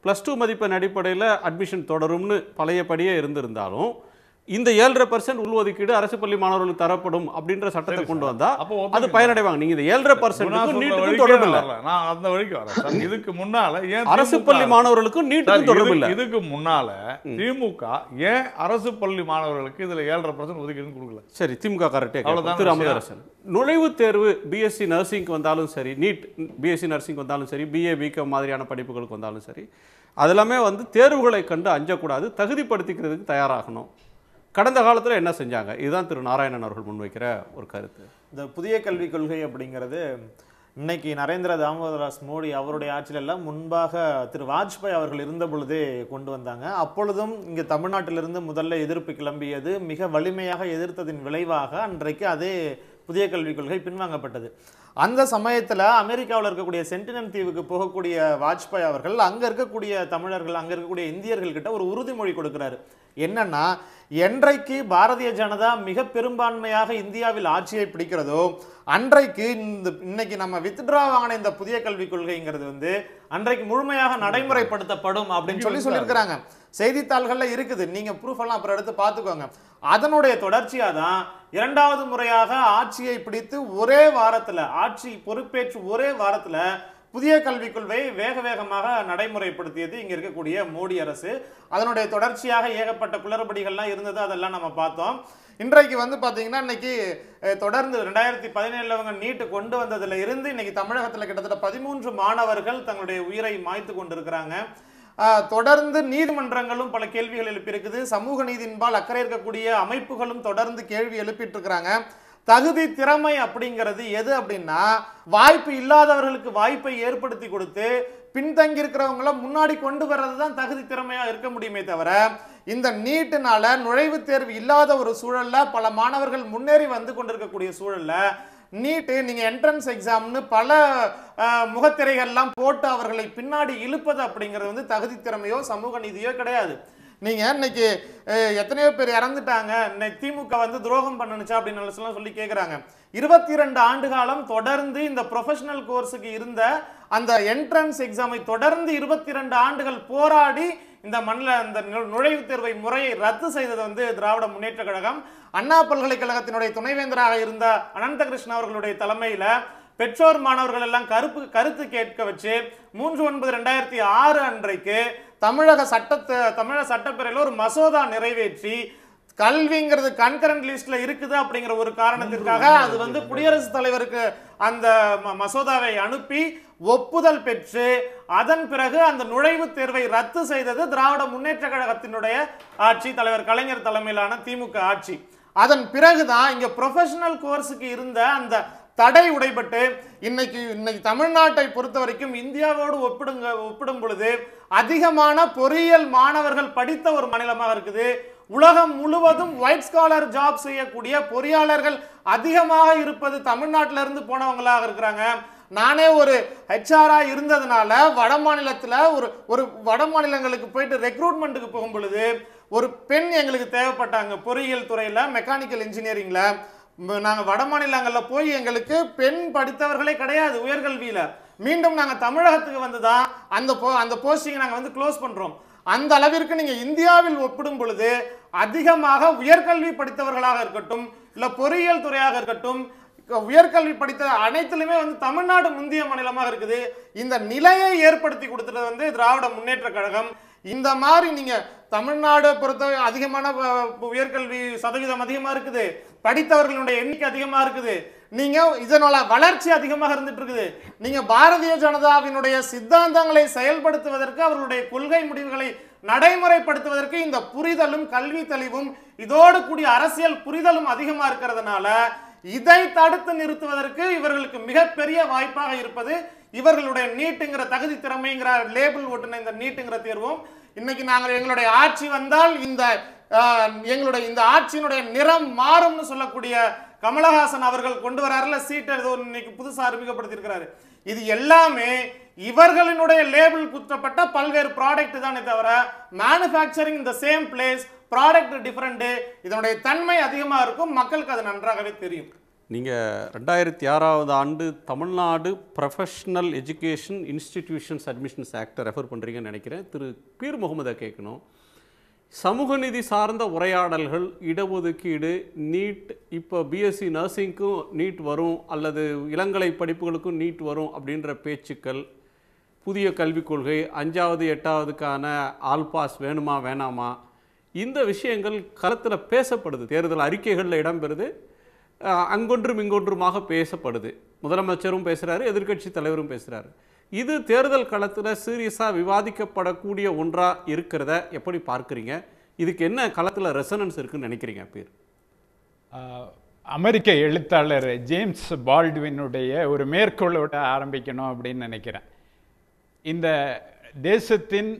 Speaker 1: ப்ளஸ் டூ மதிப்பெண் அடிப்படையில் அட்மிஷன் தொடரும்னு பழையபடியே இருந்திருந்தாலும் இந்த ஏழரை பர்சன்ட் உள்ஒதுக்கீடு அரசு பள்ளி மாணவர்களுக்கு தரப்படும் அப்படின்ற சட்டத்தை
Speaker 3: சரி
Speaker 1: கொண்டு
Speaker 3: சார்.
Speaker 1: வந்தா
Speaker 3: அப்போ
Speaker 1: அது
Speaker 3: ஒத்துக்கிறேன்.
Speaker 1: பயனடைவாங்க நீங்க இந்த ஏழரை
Speaker 3: குணா
Speaker 1: பர்சன்ட்டுக்கும்
Speaker 3: சொல்ற
Speaker 1: நீட்டுக்கும்
Speaker 3: வழிக்கே
Speaker 1: தொடர்பு
Speaker 3: நான்
Speaker 1: இல்லை
Speaker 3: வரல. நான் அந்த வழிக்கு வரேன் சார். இதுக்கு முன்னால ஏன்
Speaker 1: அரசு
Speaker 3: திமுக
Speaker 1: பள்ளி மாணவர்களுக்கும்
Speaker 3: சார்,
Speaker 1: நீட்டுக்கும் தொடர்பு
Speaker 3: இதுக்கு-
Speaker 1: இல்லை
Speaker 3: இதுக்கு முன்னால திமுக ஏன் அரசு பள்ளி மாணவர்களுக்கு இதுல ஏழரை பர்சன்ட் ஒதுக்கீடு கொடுக்கல
Speaker 1: சரி திமுக கரெக்டே
Speaker 3: அவ்வளவுதான்
Speaker 1: திரு
Speaker 3: விஷயம்.
Speaker 1: அமுதரசன் நுழைவுத் தேர்வு பிஎஸ்சி நர்சிங்க்கு வந்தாலும் சரி நீட் பிஎஸ்சி நர்சிங் வந்தாலும் சரி பிஏ பிகாம் மாதிரியான படிப்புகளுக்கு வந்தாலும் சரி அதெல்லாமே வந்து தேர்வுகளை கண்டு அஞ்சக்கூடாது தகுதிப்படுத்திக்கிறதுக்கு தயாராகணும் கடந்த காலத்தில் என்ன செஞ்சாங்க இதுதான் திரு நாராயணன் அவர்கள் முன்வைக்கிற ஒரு கருத்து
Speaker 4: இந்த புதிய கல்விக் கொள்கை அப்படிங்கிறது இன்னைக்கு நரேந்திர தாமோதராஸ் மோடி அவருடைய ஆட்சியில எல்லாம் முன்பாக திரு வாஜ்பாய் அவர்கள் இருந்த பொழுதே கொண்டு வந்தாங்க அப்பொழுதும் இங்கே தமிழ்நாட்டிலிருந்து முதல்ல எதிர்ப்பு கிளம்பியது மிக வலிமையாக எதிர்த்ததின் விளைவாக அன்றைக்கு அதே புதிய கல்விக் கொள்கை பின்வாங்கப்பட்டது அந்த சமயத்தில் அமெரிக்காவில் இருக்கக்கூடிய சென்டினன் தீவுக்கு போகக்கூடிய வாஜ்பாய் அவர்கள் அங்கே இருக்கக்கூடிய தமிழர்கள் அங்கே இருக்கக்கூடிய இந்தியர்கள் கிட்ட ஒரு உறுதிமொழி கொடுக்குறாரு என்னன்னா என்றைக்கு பாரதிய ஜனதா மிக பெரும்பான்மையாக இந்தியாவில் ஆட்சியை பிடிக்கிறதோ அன்றைக்கு இந்த இன்னைக்கு நம்ம வித்ட்ரா வாங்கின இந்த புதிய கல்விக் கொள்கைங்கிறது வந்து அன்றைக்கு முழுமையாக நடைமுறைப்படுத்தப்படும் அப்படின்னு சொல்லி சொல்லியிருக்கிறாங்க செய்தித்தாள்கள்ல இருக்குது நீங்க ப்ரூஃப் எல்லாம் அப்புறம் எடுத்து பார்த்துக்கோங்க அதனுடைய தொடர்ச்சியா தான் இரண்டாவது முறையாக ஆட்சியை பிடித்து ஒரே வாரத்துல ஆட்சி பொறுப்பேற்று ஒரே வாரத்துல புதிய கல்விக் கொள்கையை வேக வேகமாக நடைமுறைப்படுத்தியது இங்க இருக்கக்கூடிய மோடி அரசு அதனுடைய தொடர்ச்சியாக ஏகப்பட்ட குளறுபடிகள்லாம் இருந்தது அதெல்லாம் நம்ம பார்த்தோம் இன்றைக்கு வந்து பாத்தீங்கன்னா இன்னைக்கு அஹ், தொடர்ந்து ரெண்டாயிரத்தி பதினேழுல அவங்க நீட்டு கொண்டு வந்ததுல இருந்து இன்னைக்கு தமிழகத்துல கிட்டத்தட்ட பதிமூன்று மாணவர்கள் தங்களுடைய உயிரை மாய்த்து கொண்டிருக்கிறாங்க ஆஹ், தொடர்ந்து நீதிமன்றங்களும் பல கேள்விகள் எழுப்பியிருக்குது சமூக நீதியின்பால் அக்கறை இருக்கக்கூடிய அமைப்புகளும் தொடர்ந்து கேள்வி எழுப்பிட்டு இருக்கிறாங்க தகுதி திறமை அப்படிங்கிறது எது அப்படின்னா வாய்ப்பு இல்லாதவர்களுக்கு வாய்ப்பை ஏற்படுத்தி கொடுத்து பின்தங்கி இருக்கிறவங்கள முன்னாடி கொண்டு வர்றது தான் தகுதி திறமையா இருக்க முடியுமே தவிர இந்த நீட்டுனால நுழைவுத் தேர்வு இல்லாத ஒரு சூழல்ல பல மாணவர்கள் முன்னேறி வந்து கொண்டிருக்கக்கூடிய சூழல்ல நீட்டு நீங்க என்ட்ரன்ஸ் எக்ஸாம்னு பல அஹ், முகத்திரைகள்லாம் போட்டு அவர்களை பின்னாடி இழுப்பது அப்படிங்கிறது வந்து தகுதி திறமையோ சமூக நீதியோ கிடையாது நீங்க இன்னைக்கு அஹ், எத்தனையோ பேர் இறந்துட்டாங்க இன்னைக்கு திமுக வந்து துரோகம் பண்ணுனுச்சா அப்படின்னு எல்லாம் சொல்லி கேக்குறாங்க இருபத்தி ரெண்டு ஆண்டு காலம் தொடர்ந்து இந்த ப்ரொஃபஷனல் கோர்ஸுக்கு இருந்த அந்த என்ட்ரன்ஸ் எக்ஸாமை தொடர்ந்து இருபத்தி ரெண்டு ஆண்டுகள் போராடி இந்த மண்ணில் அந்த நு- நுழைவுத் தேர்வை முறையை ரத்து செய்தது வந்து திராவிட முன்னேற்ற கழகம் அண்ணா பல்கலைக்கழகத்தினுடைய துணைவேந்தராக இருந்த அனந்தகிருஷ்ணன் அவர்களுடைய தலைமையில பெற்றோர் மாணவர்கள் எல்லாம் கருப்பு கருத்து கேட்க வச்சு மூன்று ஒன்பது ரெண்டாயிரத்தி ஆறு அன்றைக்கு தமிழக சட்டத்தை தமிழக சட்டப்பேரவையில் ஒரு மசோதா நிறைவேற்றி கல்விங்கிறது கன்கரண்ட் லிஸ்ட்ல இருக்குது அப்படிங்கிற ஒரு காரணத்திற்காக அது வந்து குடியரசுத் தலைவருக்கு அந்த ம- மசோதாவை அனுப்பி ஒப்புதல் பெற்று அதன் பிறகு அந்த நுழைவுத் தேர்வை ரத்து செய்தது திராவிட முன்னேற்ற கழகத்தினுடைய ஆட்சி தலைவர் கலைஞர் தலைமையிலான திமுக ஆட்சி அதன் பிறகுதான் இங்க ப்ரொஃபஷனல் கோர்ஸுக்கு இருந்த அந்த தடை உடைபட்டு இன்னைக்கு இன்னைக்கு தமிழ்நாட்டை பொறுத்த வரைக்கும் இந்தியாவோடு ஒப்பிடுங்க ஒப்பிடும் பொழுது அதிகமான பொறியியல் மாணவர்கள் படித்த ஒரு மாநிலமாக இருக்குது உலகம் முழுவதும் ஒயிட் ஸ்காலர் ஜாப் செய்யக்கூடிய பொறியாளர்கள் அதிகமாக இருப்பது தமிழ்நாட்டில இருந்து போனவங்களாக இருக்கிறாங்க நானே ஒரு ஹெச்ஆரா இருந்ததுனால வட மாநிலத்துல ஒரு ஒரு வட மாநிலங்களுக்கு போயிட்டு ரெக்ரூட்மெண்ட்டுக்கு போகும் பொழுது ஒரு பெண் எங்களுக்கு தேவைப்பட்டாங்க பொறியியல் துறையில மெக்கானிக்கல் இன்ஜினியரிங்ல நாங்க வட மாநிலங்கள்ல போய் எங்களுக்கு பெண் படித்தவர்களே கிடையாது உயர்கல்வியில மீண்டும் நாங்க தமிழகத்துக்கு வந்துதான் அந்த போ அந்த போஸ்டிங் நாங்க வந்து க்ளோஸ் பண்றோம் அந்த அளவிற்கு நீங்க இந்தியாவில் ஒப்பிடும் பொழுது அதிகமாக உயர்கல்வி படித்தவர்களாக இருக்கட்டும் இல்ல பொறியியல் துறையாக இருக்கட்டும் உயர்கல்வி படித்த அனைத்திலுமே வந்து தமிழ்நாடு முந்திய மாநிலமாக இருக்குது இந்த நிலையை ஏற்படுத்தி கொடுத்தது வந்து திராவிட முன்னேற்ற கழகம் இந்த மாதிரி நீங்க தமிழ்நாடு பொறுத்த அதிகமான அஹ், உயர்கல்வி சதவீதம் அதிகமா இருக்குது படித்தவர்களுடைய எண்ணிக்கை அதிகமா இருக்குது நீங்க இதனால வளர்ச்சி அதிகமாக இருந்துட்டு இருக்குது நீங்க பாரதிய ஜனதாவினுடைய சித்தாந்தங்களை செயல்படுத்துவதற்கு அவர்களுடைய கொள்கை முடிவுகளை நடைமுறைப்படுத்துவதற்கு இந்த புரிதலும் கல்வி தெளிவும் இதோடு கூடிய அரசியல் புரிதலும் அதிகமா இருக்கிறதுனால இதை தடுத்து நிறுத்துவதற்கு இவர்களுக்கு மிகப்பெரிய வாய்ப்பாக இருப்பது இவர்களுடைய நீட்டுங்கிற தகுதி திறமைங்கிற லேபிள் ஒட்டின இந்த நீட்டுங்கிற தேர்வும் இன்னைக்கு நாங்கள் எங்களுடைய ஆட்சி வந்தால் இந்த ஆஹ், எங்களுடைய இந்த ஆட்சியினுடைய நிறம் மாறும்னு சொல்லக்கூடிய கமலஹாசன் அவர்கள் கொண்டு வராருல சீட் ஏதோ இன்னைக்கு புதுசா அறிமுகப்படுத்தியிருக்கிறாரு இது எல்லாமே இவர்களினுடைய லேபிள் குற்றப்பட்ட பல்வேறு ப்ராடக்ட் தானே தவிர மேனுஃபேக்சரிங் இந்த சேம் பிளேஸ் ப்ராடக்ட் டிஃபரெண்ட் இதனுடைய தன்மை அதிகமா இருக்கும் மக்களுக்கு அது நன்றாகவே தெரியும்
Speaker 1: நீங்கள் ரெண்டாயிரத்தி ஆறாவது ஆண்டு Tamil Nadu professional education institutions admissions ஆக்டை ரெஃபர் பண்ணுறீங்கன்னு நினைக்கிறேன் திரு பீர் முகமதை கேட்கணும் சமூக நீதி சார்ந்த உரையாடல்கள் இடஒதுக்கீடு நீட் இப்போ பிஎஸ்சி நர்சிங்க்கும் நீட் வரும் அல்லது இளங்கலை படிப்புகளுக்கும் நீட் வரும் அப்படின்ற பேச்சுக்கள் புதிய கல்விக் கொள்கை அஞ்சாவது எட்டாவதுக்கான ஆல் பாஸ் வேணுமா வேணாமா இந்த விஷயங்கள் களத்தில் பேசப்படுது தேர்தல் அறிக்கைகளில் இடம்பெறுது அஹ், அங்கொன்றும் இங்கொன்றுமாக பேசப்படுது முதலமைச்சரும் பேசுகிறாரு எதிர்க்கட்சி தலைவரும் பேசுகிறாரு இது தேர்தல் களத்தில் சீரியஸாக விவாதிக்கப்படக்கூடிய ஒன்றாக இருக்கிறத எப்படி பார்க்குறீங்க இதுக்கு என்ன களத்தில் ரெசனன்ஸ் இருக்குன்னு நினைக்கிறீங்க பேர்
Speaker 5: ஆஹ், அமெரிக்க எழுத்தாளர் ஜேம்ஸ் பால்ட்வினுடைய ஒரு மேற்கோளோட ஆரம்பிக்கணும் அப்படின்னு நினைக்கிறேன் இந்த தேசத்தின்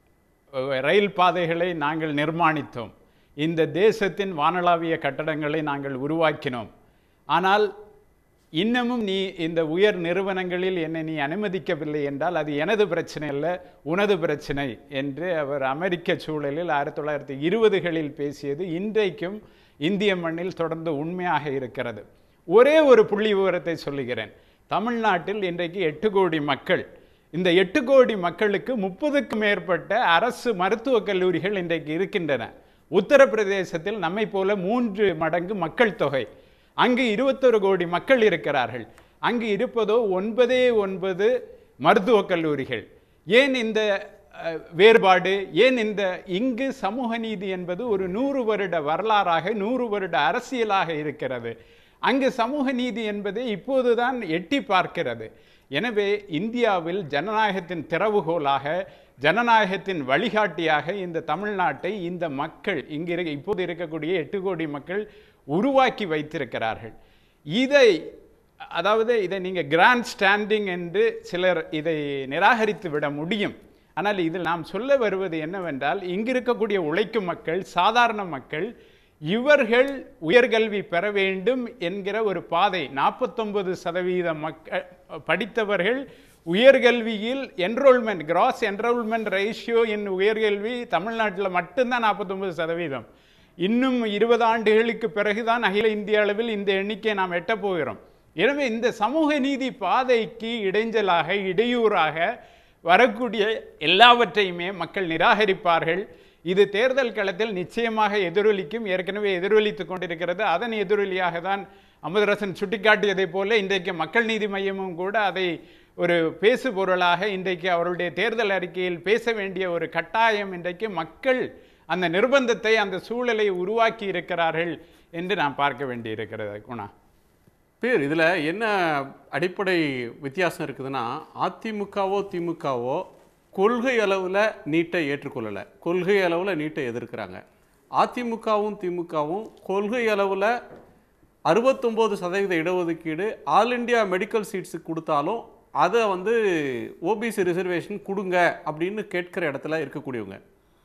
Speaker 5: அஹ், ரயில் பாதைகளை நாங்கள் நிர்மாணித்தோம் இந்த தேசத்தின் வானளாவிய கட்டடங்களை நாங்கள் உருவாக்கினோம் ஆனால் இன்னமும் நீ இந்த உயர் நிறுவனங்களில் என்னை நீ அனுமதிக்கவில்லை என்றால் அது எனது பிரச்சனை அல்ல உனது பிரச்சனை என்று அவர் அமெரிக்க சூழலில் ஆயிரத்தி தொள்ளாயிரத்தி இருபதுகளில் பேசியது இன்றைக்கும் இந்திய மண்ணில் தொடர்ந்து உண்மையாக இருக்கிறது ஒரே ஒரு புள்ளி விவரத்தை சொல்லுகிறேன் தமிழ்நாட்டில் இன்றைக்கு எட்டு கோடி மக்கள் இந்த எட்டு கோடி மக்களுக்கு முப்பதுக்கும் மேற்பட்ட அரசு மருத்துவக் கல்லூரிகள் இன்றைக்கு இருக்கின்றன உத்தரப்பிரதேசத்தில் நம்மை போல மூன்று மடங்கு மக்கள் தொகை அங்கு இருபத்தொரு கோடி மக்கள் இருக்கிறார்கள் அங்கு இருப்பதோ ஒன்பதே ஒன்பது மருத்துவக் கல்லூரிகள் ஏன் இந்த அஹ், வேறுபாடு ஏன் இந்த இங்கு சமூக நீதி என்பது ஒரு நூறு வருட வரலாறாக நூறு வருட அரசியலாக இருக்கிறது அங்கு சமூக நீதி என்பதை இப்போதுதான் எட்டி பார்க்கிறது எனவே இந்தியாவில் ஜனநாயகத்தின் திறவுகோலாக ஜனநாயகத்தின் வழிகாட்டியாக இந்த தமிழ்நாட்டை இந்த மக்கள் இங்கு இருக்க இப்போது இருக்கக்கூடிய எட்டு கோடி மக்கள் உருவாக்கி வைத்திருக்கிறார்கள் இதை அதாவது இதை நீங்கள் கிராண்ட் ஸ்டாண்டிங் என்று சிலர் இதை நிராகரித்து விட முடியும் ஆனால் இதில் நாம் சொல்ல வருவது என்னவென்றால் இங்கு இருக்கக்கூடிய உழைக்கும் மக்கள் சாதாரண மக்கள் இவர்கள் உயர்கல்வி பெற வேண்டும் என்கிற ஒரு பாதை நாற்பத்தொன்பது சதவீத மக்கள் படித்தவர்கள் உயர்கல்வியில் enrolment gross enrolment ratio in உயர்கல்வி தமிழ்நாட்டில் மட்டும்தான் நாற்பத்தொன்பது சதவீதம் இன்னும் இருபது ஆண்டுகளுக்கு பிறகுதான் அகில இந்திய அளவில் இந்த எண்ணிக்கையை நாம் எட்டப் போகிறோம் எனவே இந்த சமூக நீதி பாதைக்கு இடைஞ்சலாக இடையூறாக வரக்கூடிய எல்லாவற்றையுமே மக்கள் நிராகரிப்பார்கள் இது தேர்தல் களத்தில் நிச்சயமாக எதிரொலிக்கும் ஏற்கனவே எதிரொலித்துக் கொண்டிருக்கிறது அதன் எதிரொலியாக தான் அமுதரசன் சுட்டிக்காட்டியதைப் போல இன்றைக்கு மக்கள் நீதி மையமும் கூட அதை ஒரு பேசு பொருளாக இன்றைக்கு அவருடைய தேர்தல் அறிக்கையில் பேச வேண்டிய ஒரு கட்டாயம் இன்றைக்கு மக்கள் அந்த நிர்பந்தத்தை அந்த சூழலை உருவாக்கி இருக்கிறார்கள் என்று நாம் பார்க்க வேண்டியிருக்கிறது குணா
Speaker 1: பேர் இதில் என்ன அடிப்படை வித்தியாசம் இருக்குதுன்னா அதிமுகவோ திமுகவோ கொள்கை அளவில் நீட்டை ஏற்றுக்கொள்ளலை கொள்கை அளவில் நீட்டை எதிர்க்கிறாங்க அதிமுகவும் திமுகவும் கொள்கை அளவில் அறுபத்தொம்போது சதவீத இடஒதுக்கீடு ஆல் இண்டியா மெடிக்கல் சீட்ஸுக்கு கொடுத்தாலும் அதை வந்து ஓபிசி ரிசர்வேஷன் கொடுங்க அப்படின்னு கேட்கிற இடத்துல இருக்கக்கூடியவங்க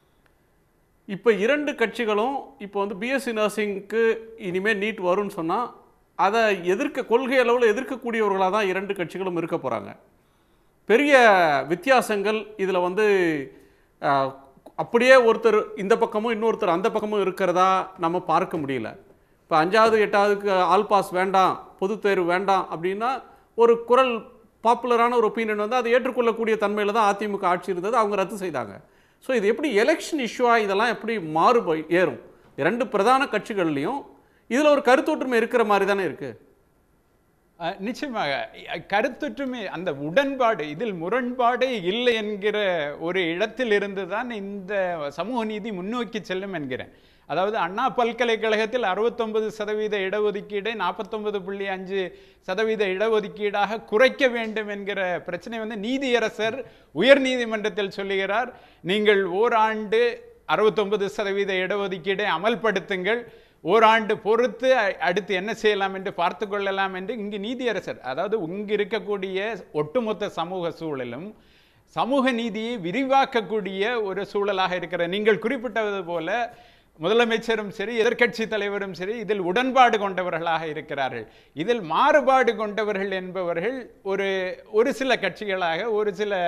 Speaker 1: இப்போ இரண்டு கட்சிகளும் இப்போ வந்து பிஎஸ்சி நர்சிங்க்கு இனிமேல் நீட் வரும்னு சொன்னால் அதை எதிர்க்க கொள்கை அளவில் எதிர்க்கக்கூடியவர்களாக தான் இரண்டு கட்சிகளும் இருக்க போகிறாங்க பெரிய வித்தியாசங்கள் இதில் வந்து அஹ், அப்படியே ஒருத்தர் இந்த பக்கமும் இன்னொருத்தர் அந்த பக்கமும் இருக்கிறதா நம்ம பார்க்க முடியல இப்போ அஞ்சாவது எட்டாவதுக்கு ஆல் பாஸ் வேண்டாம் பொதுத் தேர்வு வேண்டாம் அப்படின்னா ஒரு குரல் பாப்புலரான ஒரு ஒப்பீனியன் வந்து அதை ஏற்றுக்கொள்ளக்கூடிய தன்மையில் தான் அதிமுக ஆட்சி இருந்தது அவங்க ரத்து செய்தாங்க ஸோ இது எப்படி எலெக்ஷன் இஷ்யூவாக இதெல்லாம் எப்படி மாறு ஏறும் இரண்டு பிரதான கட்சிகள்லையும் இதில் ஒரு கருத்தொற்றுமை இருக்கிற மாதிரி தானே இருக்குது
Speaker 5: அஹ், நிச்சயமாக அஹ், கருத்தொற்றுமை அந்த உடன்பாடு இதில் முரண்பாடே இல்லை என்கிற ஒரு இடத்தில் இருந்து தான் இந்த சமூக நீதி முன்னோக்கி செல்லும் என்கிறேன் அதாவது அண்ணா பல்கலைக்கழகத்தில் அறுபத்தொன்பது சதவீத இடஒதுக்கீடை நாற்பத்தொன்பது புள்ளி அஞ்சு சதவீத இடஒதுக்கீடாக குறைக்க வேண்டும் என்கிற பிரச்சனை வந்து நீதியரசர் உயர் நீதிமன்றத்தில் சொல்லுகிறார் நீங்கள் ஓராண்டு அறுபத்தொன்பது சதவீத இடஒதுக்கீடை அமல்படுத்துங்கள் ஓராண்டு பொறுத்து அ- அடுத்து என்ன செய்யலாம் என்று பார்த்து கொள்ளலாம் என்று இங்கு நீதியரசர் அதாவது இங்கு இருக்கக்கூடிய ஒட்டுமொத்த சமூக சூழலும் சமூக நீதியை விரிவாக்கக்கூடிய ஒரு சூழலாக இருக்கிற நீங்கள் குறிப்பிட்டது போல முதலமைச்சரும் சரி எதிர்க்கட்சி தலைவரும் சரி இதில் உடன்பாடு கொண்டவர்களாக இருக்கிறார்கள் இதில் மாறுபாடு கொண்டவர்கள் என்பவர்கள் ஒரு ஒரு சில கட்சிகளாக ஒரு சில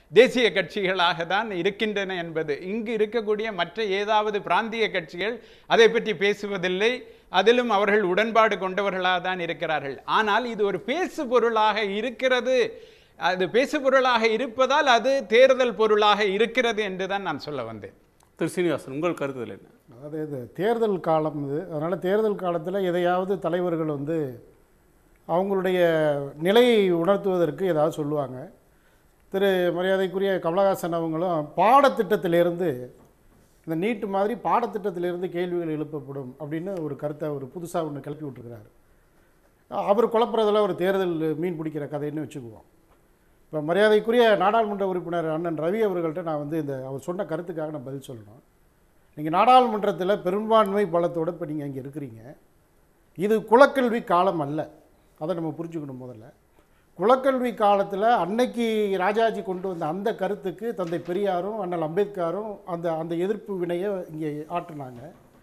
Speaker 5: தேசிய கட்சிகளாக தான் இருக்கின்றன என்பது இங்கு இருக்கக்கூடிய மற்ற ஏதாவது பிராந்திய கட்சிகள் அதை பற்றி பேசுவதில்லை அதிலும் அவர்கள் உடன்பாடு கொண்டவர்களாக தான் இருக்கிறார்கள் ஆனால் இது ஒரு பேசு பொருளாக இருக்கிறது அது பேசு பொருளாக இருப்பதால் அது தேர்தல் பொருளாக இருக்கிறது என்று தான் நான் சொல்ல வந்தேன்
Speaker 1: திரு சீனிவாசன் உங்கள் கருத்துதல் என்ன
Speaker 6: அதாவது இது தேர்தல் காலம் இது அதனால் தேர்தல் காலத்தில் எதையாவது தலைவர்கள் வந்து அவங்களுடைய நிலையை உணர்த்துவதற்கு ஏதாவது சொல்லுவாங்க திரு மரியாதைக்குரிய கமலஹாசன் அவங்களும் பாடத்திட்டத்திலிருந்து இந்த நீட்டு மாதிரி பாடத்திட்டத்திலிருந்து கேள்விகள் எழுப்பப்படும் அப்படின்னு ஒரு கருத்தை ஒரு புதுசாக ஒன்று கிளப்பி விட்டுருக்கிறாரு அவர் குழப்புறதில் ஒரு தேர்தல் மீன் பிடிக்கிற கதைன்னு வச்சுக்குவோம் இப்போ மரியாதைக்குரிய நாடாளுமன்ற உறுப்பினர் அண்ணன் ரவி அவர்கள்ட்ட நான் வந்து இந்த அவர் சொன்ன கருத்துக்காக நான் பதில் சொல்லணும் நீங்கள் நாடாளுமன்றத்தில் பெரும்பான்மை பலத்தோடு இப்போ நீங்கள் இங்கே இருக்கிறீங்க இது குலக்கல்வி காலம் அல்ல அதை நம்ம புரிஞ்சுக்கணும் முதல்ல குலக்கல்வி காலத்தில் அன்னைக்கு ராஜாஜி கொண்டு வந்த அந்த கருத்துக்கு தந்தை பெரியாரும் அண்ணல் அம்பேத்கரும் அந்த அந்த எதிர்ப்பு வினையை இங்கே ஆற்றினாங்க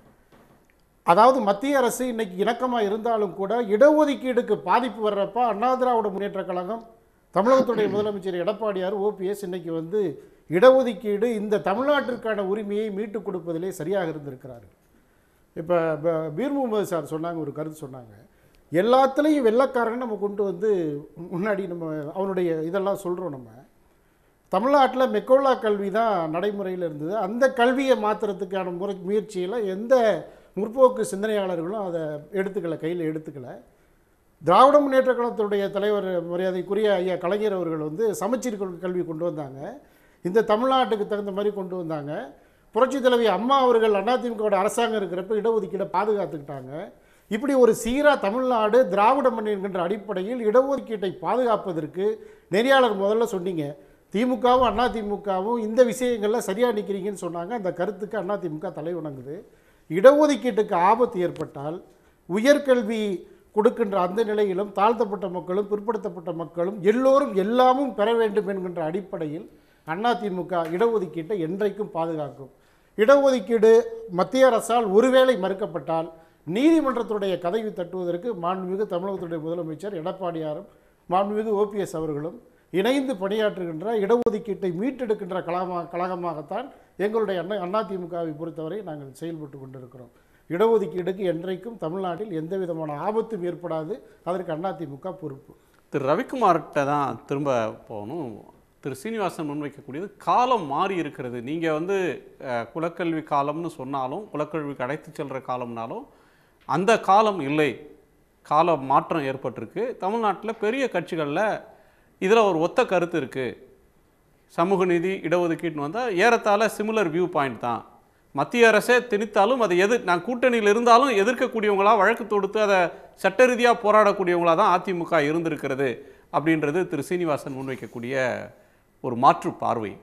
Speaker 6: அதாவது மத்திய அரசு இன்னைக்கு இணக்கமாக இருந்தாலும் கூட இடஒதுக்கீடுக்கு பாதிப்பு வர்றப்ப அண்ணா திராவிட முன்னேற்றக் கழகம் தமிழகத்துடைய முதலமைச்சர் எடப்பாடியார் ஓபிஎஸ் இன்னைக்கு வந்து இடஒதுக்கீடு இந்த தமிழ்நாட்டிற்கான உரிமையை மீட்டுக் கொடுப்பதிலே சரியாக இருந்திருக்கிறார்கள் இப்போ பீர் முகமது சார் சொன்னாங்க ஒரு கருத்து சொன்னாங்க எல்லாத்துலேயும் வெள்ளக்காரன் நம்ம கொண்டு வந்து முன்னாடி நம்ம அவனுடைய இதெல்லாம் சொல்கிறோம் நம்ம தமிழ்நாட்டில் மெக்கோலா கல்வி தான் நடைமுறையில் இருந்தது அந்த கல்வியை மாற்றுறதுக்கான முறை முயற்சியில் எந்த முற்போக்கு சிந்தனையாளர்களும் அதை எடுத்துக்கல கையில் எடுத்துக்கல திராவிட முன்னேற்ற கழகத்துடைய தலைவர் மரியாதைக்குரிய ஐயா கலைஞர் அவர்கள் வந்து சமச்சீர் கொள்- கல்வி கொண்டு வந்தாங்க இந்த தமிழ்நாட்டுக்கு தகுந்த மாதிரி கொண்டு வந்தாங்க புரட்சி தலைவி அம்மா அவர்கள் அதிமுகவோட அரசாங்கம் இருக்கிறப்ப இடஒதுக்கீடை பாதுகாத்துக்கிட்டாங்க இப்படி ஒரு சீரா தமிழ்நாடு திராவிட மண் என்கின்ற அடிப்படையில் இடஒதுக்கீட்டை பாதுகாப்பதற்கு நெறியாளர் முதல்ல சொன்னீங்க திமுகவும் அதிமுகவும் இந்த விஷயங்களில் சரியாக நிற்கிறீங்கன்னு சொன்னாங்க அந்த கருத்துக்கு அதிமுக தலை வணங்குது இடஒதுக்கீட்டுக்கு ஆபத்து ஏற்பட்டால் உயர்கல்வி கொடுக்கின்ற அந்த நிலையிலும் தாழ்த்தப்பட்ட மக்களும் பிற்படுத்தப்பட்ட மக்களும் எல்லோரும் எல்லாமும் பெற வேண்டும் என்கின்ற அடிப்படையில் அதிமுக இடஒதுக்கீட்டை என்றைக்கும் பாதுகாக்கும் இடஒதுக்கீடு மத்திய அரசால் ஒருவேளை மறுக்கப்பட்டால் நீதிமன்றத்துடைய கதவி தட்டுவதற்கு மாண்புமிகு தமிழகத்துடைய முதலமைச்சர் எடப்பாடியாரும் மாண்புமிகு ஓபிஎஸ் அவர்களும் இணைந்து பணியாற்றுகின்ற இடஒதுக்கீட்டை மீட்டெடுக்கின்ற கழகமா கழகமாகத்தான் எங்களுடைய அண்ணா அதிமுகவை பொறுத்தவரை நாங்கள் செயல்பட்டு கொண்டிருக்கிறோம் இடஒதுக்கீடுக்கு என்றைக்கும் தமிழ்நாட்டில் எந்த விதமான ஆபத்தும் ஏற்படாது அதற்கு அதிமுக பொறுப்பு
Speaker 1: திரு ரவிக்குமார்கிட்ட தான் திரும்ப போகணும் திரு சீனிவாசன் முன்வைக்கக்கூடியது காலம் மாறி இருக்கிறது நீங்கள் வந்து அஹ், குலக்கல்வி காலம்னு சொன்னாலும் குலக்கல்விக்கு அழைத்து செல்கிற காலம்னாலும் அந்த காலம் இல்லை கால மாற்றம் ஏற்பட்டிருக்கு தமிழ்நாட்டில் பெரிய கட்சிகளில் இதில் ஒரு ஒத்த கருத்து இருக்குது சமூக நீதி இடஒதுக்கீடுன்னு வந்தால் ஏறத்தாழ சிமிலர் வியூ பாயிண்ட் தான் மத்திய அரசே திணித்தாலும் அதை எதிர் நான் கூட்டணியில் இருந்தாலும் எதிர்க்கக்கூடியவங்களா வழக்கு தொடுத்து அதை சட்ட ரீதியாக போராடக்கூடியவங்களா தான் அதிமுக இருந்திருக்கிறது அப்படின்றது திரு சீனிவாசன் முன்வைக்கக்கூடிய ஒரு மாற்று பார்வை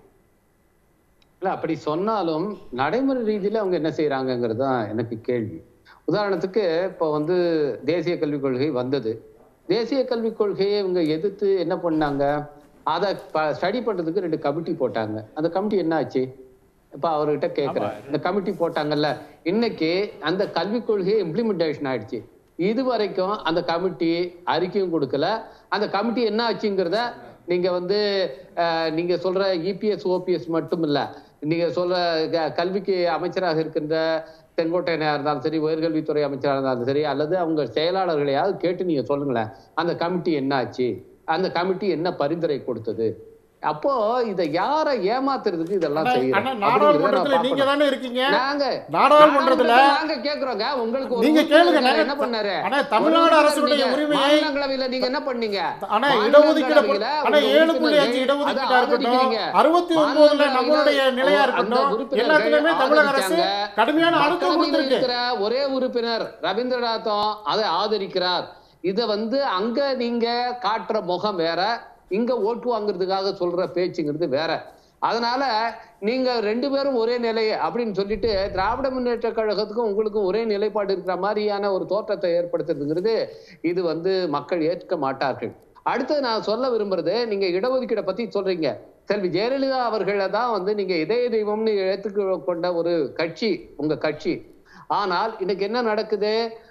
Speaker 2: இல்ல அப்படி சொன்னாலும் நடைமுறை ரீதியில அவங்க என்ன செய்யறாங்கங்கிறது தான் எனக்கு கேள்வி உதாரணத்துக்கு இப்போ வந்து தேசிய கல்விக் கொள்கை வந்தது தேசிய கல்விக் கொள்கையை இவங்க எதிர்த்து என்ன பண்ணாங்க அதை ஸ்டடி பண்றதுக்கு ரெண்டு கமிட்டி போட்டாங்க அந்த கமிட்டி என்ன ஆச்சு இப்ப அவர்கிட்ட கேட்கிறேன் இந்த கமிட்டி போட்டாங்கல்ல இன்னைக்கு அந்த கல்விக் கொள்கையை இம்ப்ளிமெண்டேஷன் ஆயிடுச்சு இது வரைக்கும் அந்த கமிட்டி அறிக்கையும் கொடுக்கல அந்த கமிட்டி என்ன ஆச்சுங்கிறத நீங்க வந்து அஹ், நீங்க சொல்ற இபிஎஸ் ஓபிஎஸ் மட்டும் இல்ல நீங்க சொல்ற க- கல்விக்கு அமைச்சராக இருக்கின்ற செங்கோட்டையனா இருந்தாலும் சரி உயர்கல்வித்துறை அமைச்சராக இருந்தாலும் சரி அல்லது அவங்க செயலாளர்களையாவது கேட்டு நீங்க சொல்லுங்களேன் அந்த கமிட்டி என்ன ஆச்சு அந்த கமிட்டி என்ன பரிந்துரை கொடுத்தது அப்போ இதை யாரை ஏமாத்துறதுக்கு இதெல்லாம்
Speaker 6: அண்ணா,
Speaker 2: செய்யறோம்
Speaker 6: நாடாளுமன்றத்துல நீங்க தானே இருக்கீங்க
Speaker 2: நாங்க
Speaker 6: நாடாளுமன்றத்துல
Speaker 2: நாங்க கேக்குறோங்க உங்களுக்கு ஒரு
Speaker 6: நீங்க
Speaker 2: உறுப்பினர்
Speaker 6: கேளுங்க,
Speaker 2: இருக்காரு,
Speaker 6: நாங்க-
Speaker 2: என்ன பண்ணாரு
Speaker 6: அண்ணா, தமிழ்நாடு
Speaker 2: ஒரு
Speaker 6: அரசுடைய
Speaker 2: உறுப்பினர்
Speaker 6: உரிமையை-
Speaker 2: மாநிலங்களவையில நீங்க என்ன பண்ணீங்க
Speaker 6: ஆனா இடஒதுக்கீடு
Speaker 2: மாநிலங்களவையில
Speaker 6: ஆனா
Speaker 2: உங்க
Speaker 6: ஏழு புள்ளி அஞ்சு
Speaker 2: உறுப்பினர்கள்
Speaker 6: இடஒதுக்கீடா
Speaker 2: அதை
Speaker 6: இருக்கட்டும்
Speaker 2: ஆதரிக்கிறீங்க.
Speaker 6: அறுபத்தி ஒன்பதுல
Speaker 2: மாநிலங்களவையில
Speaker 6: நம்மளுடைய நிலையா
Speaker 2: அந்த
Speaker 6: இருக்கட்டும்
Speaker 2: உறுப்பினர்கள்
Speaker 6: எல்லாத்துலயுமே தமிழக அரசு
Speaker 2: ஆதரிச்சாங்க.
Speaker 6: கடுமையான அழுத்தம்
Speaker 2: மக்களவையில்
Speaker 6: கொடுத்திருக்கு
Speaker 2: இருக்கிற ஒரே உறுப்பினர் ரவீந்திரநாத்தும் அதை ஆதரிக்கிறார் இத வந்து அங்க நீங்க காட்டுற முகம் வேற இங்க ஓட்டு வாங்குறதுக்காக சொல்ற பேச்சுங்கிறது வேற அதனால நீங்க ரெண்டு பேரும் ஒரே நிலை அப்படின்னு சொல்லிட்டு திராவிட முன்னேற்ற கழகத்துக்கும் உங்களுக்கும் ஒரே நிலைப்பாடு இருக்கிற மாதிரியான ஒரு தோற்றத்தை ஏற்படுத்துறதுங்கிறது இது வந்து மக்கள் ஏற்க மாட்டார்கள் அடுத்து நான் சொல்ல விரும்புறது நீங்க இடஒதுக்கீடை பத்தி சொல்றீங்க செல்வி ஜெயலலிதா அவர்களை தான் வந்து நீங்க இதய தெய்வம்னு எடுத்துக்க கொண்ட ஒரு கட்சி உங்க கட்சி ஆனால் இன்னைக்கு என்ன நடக்குது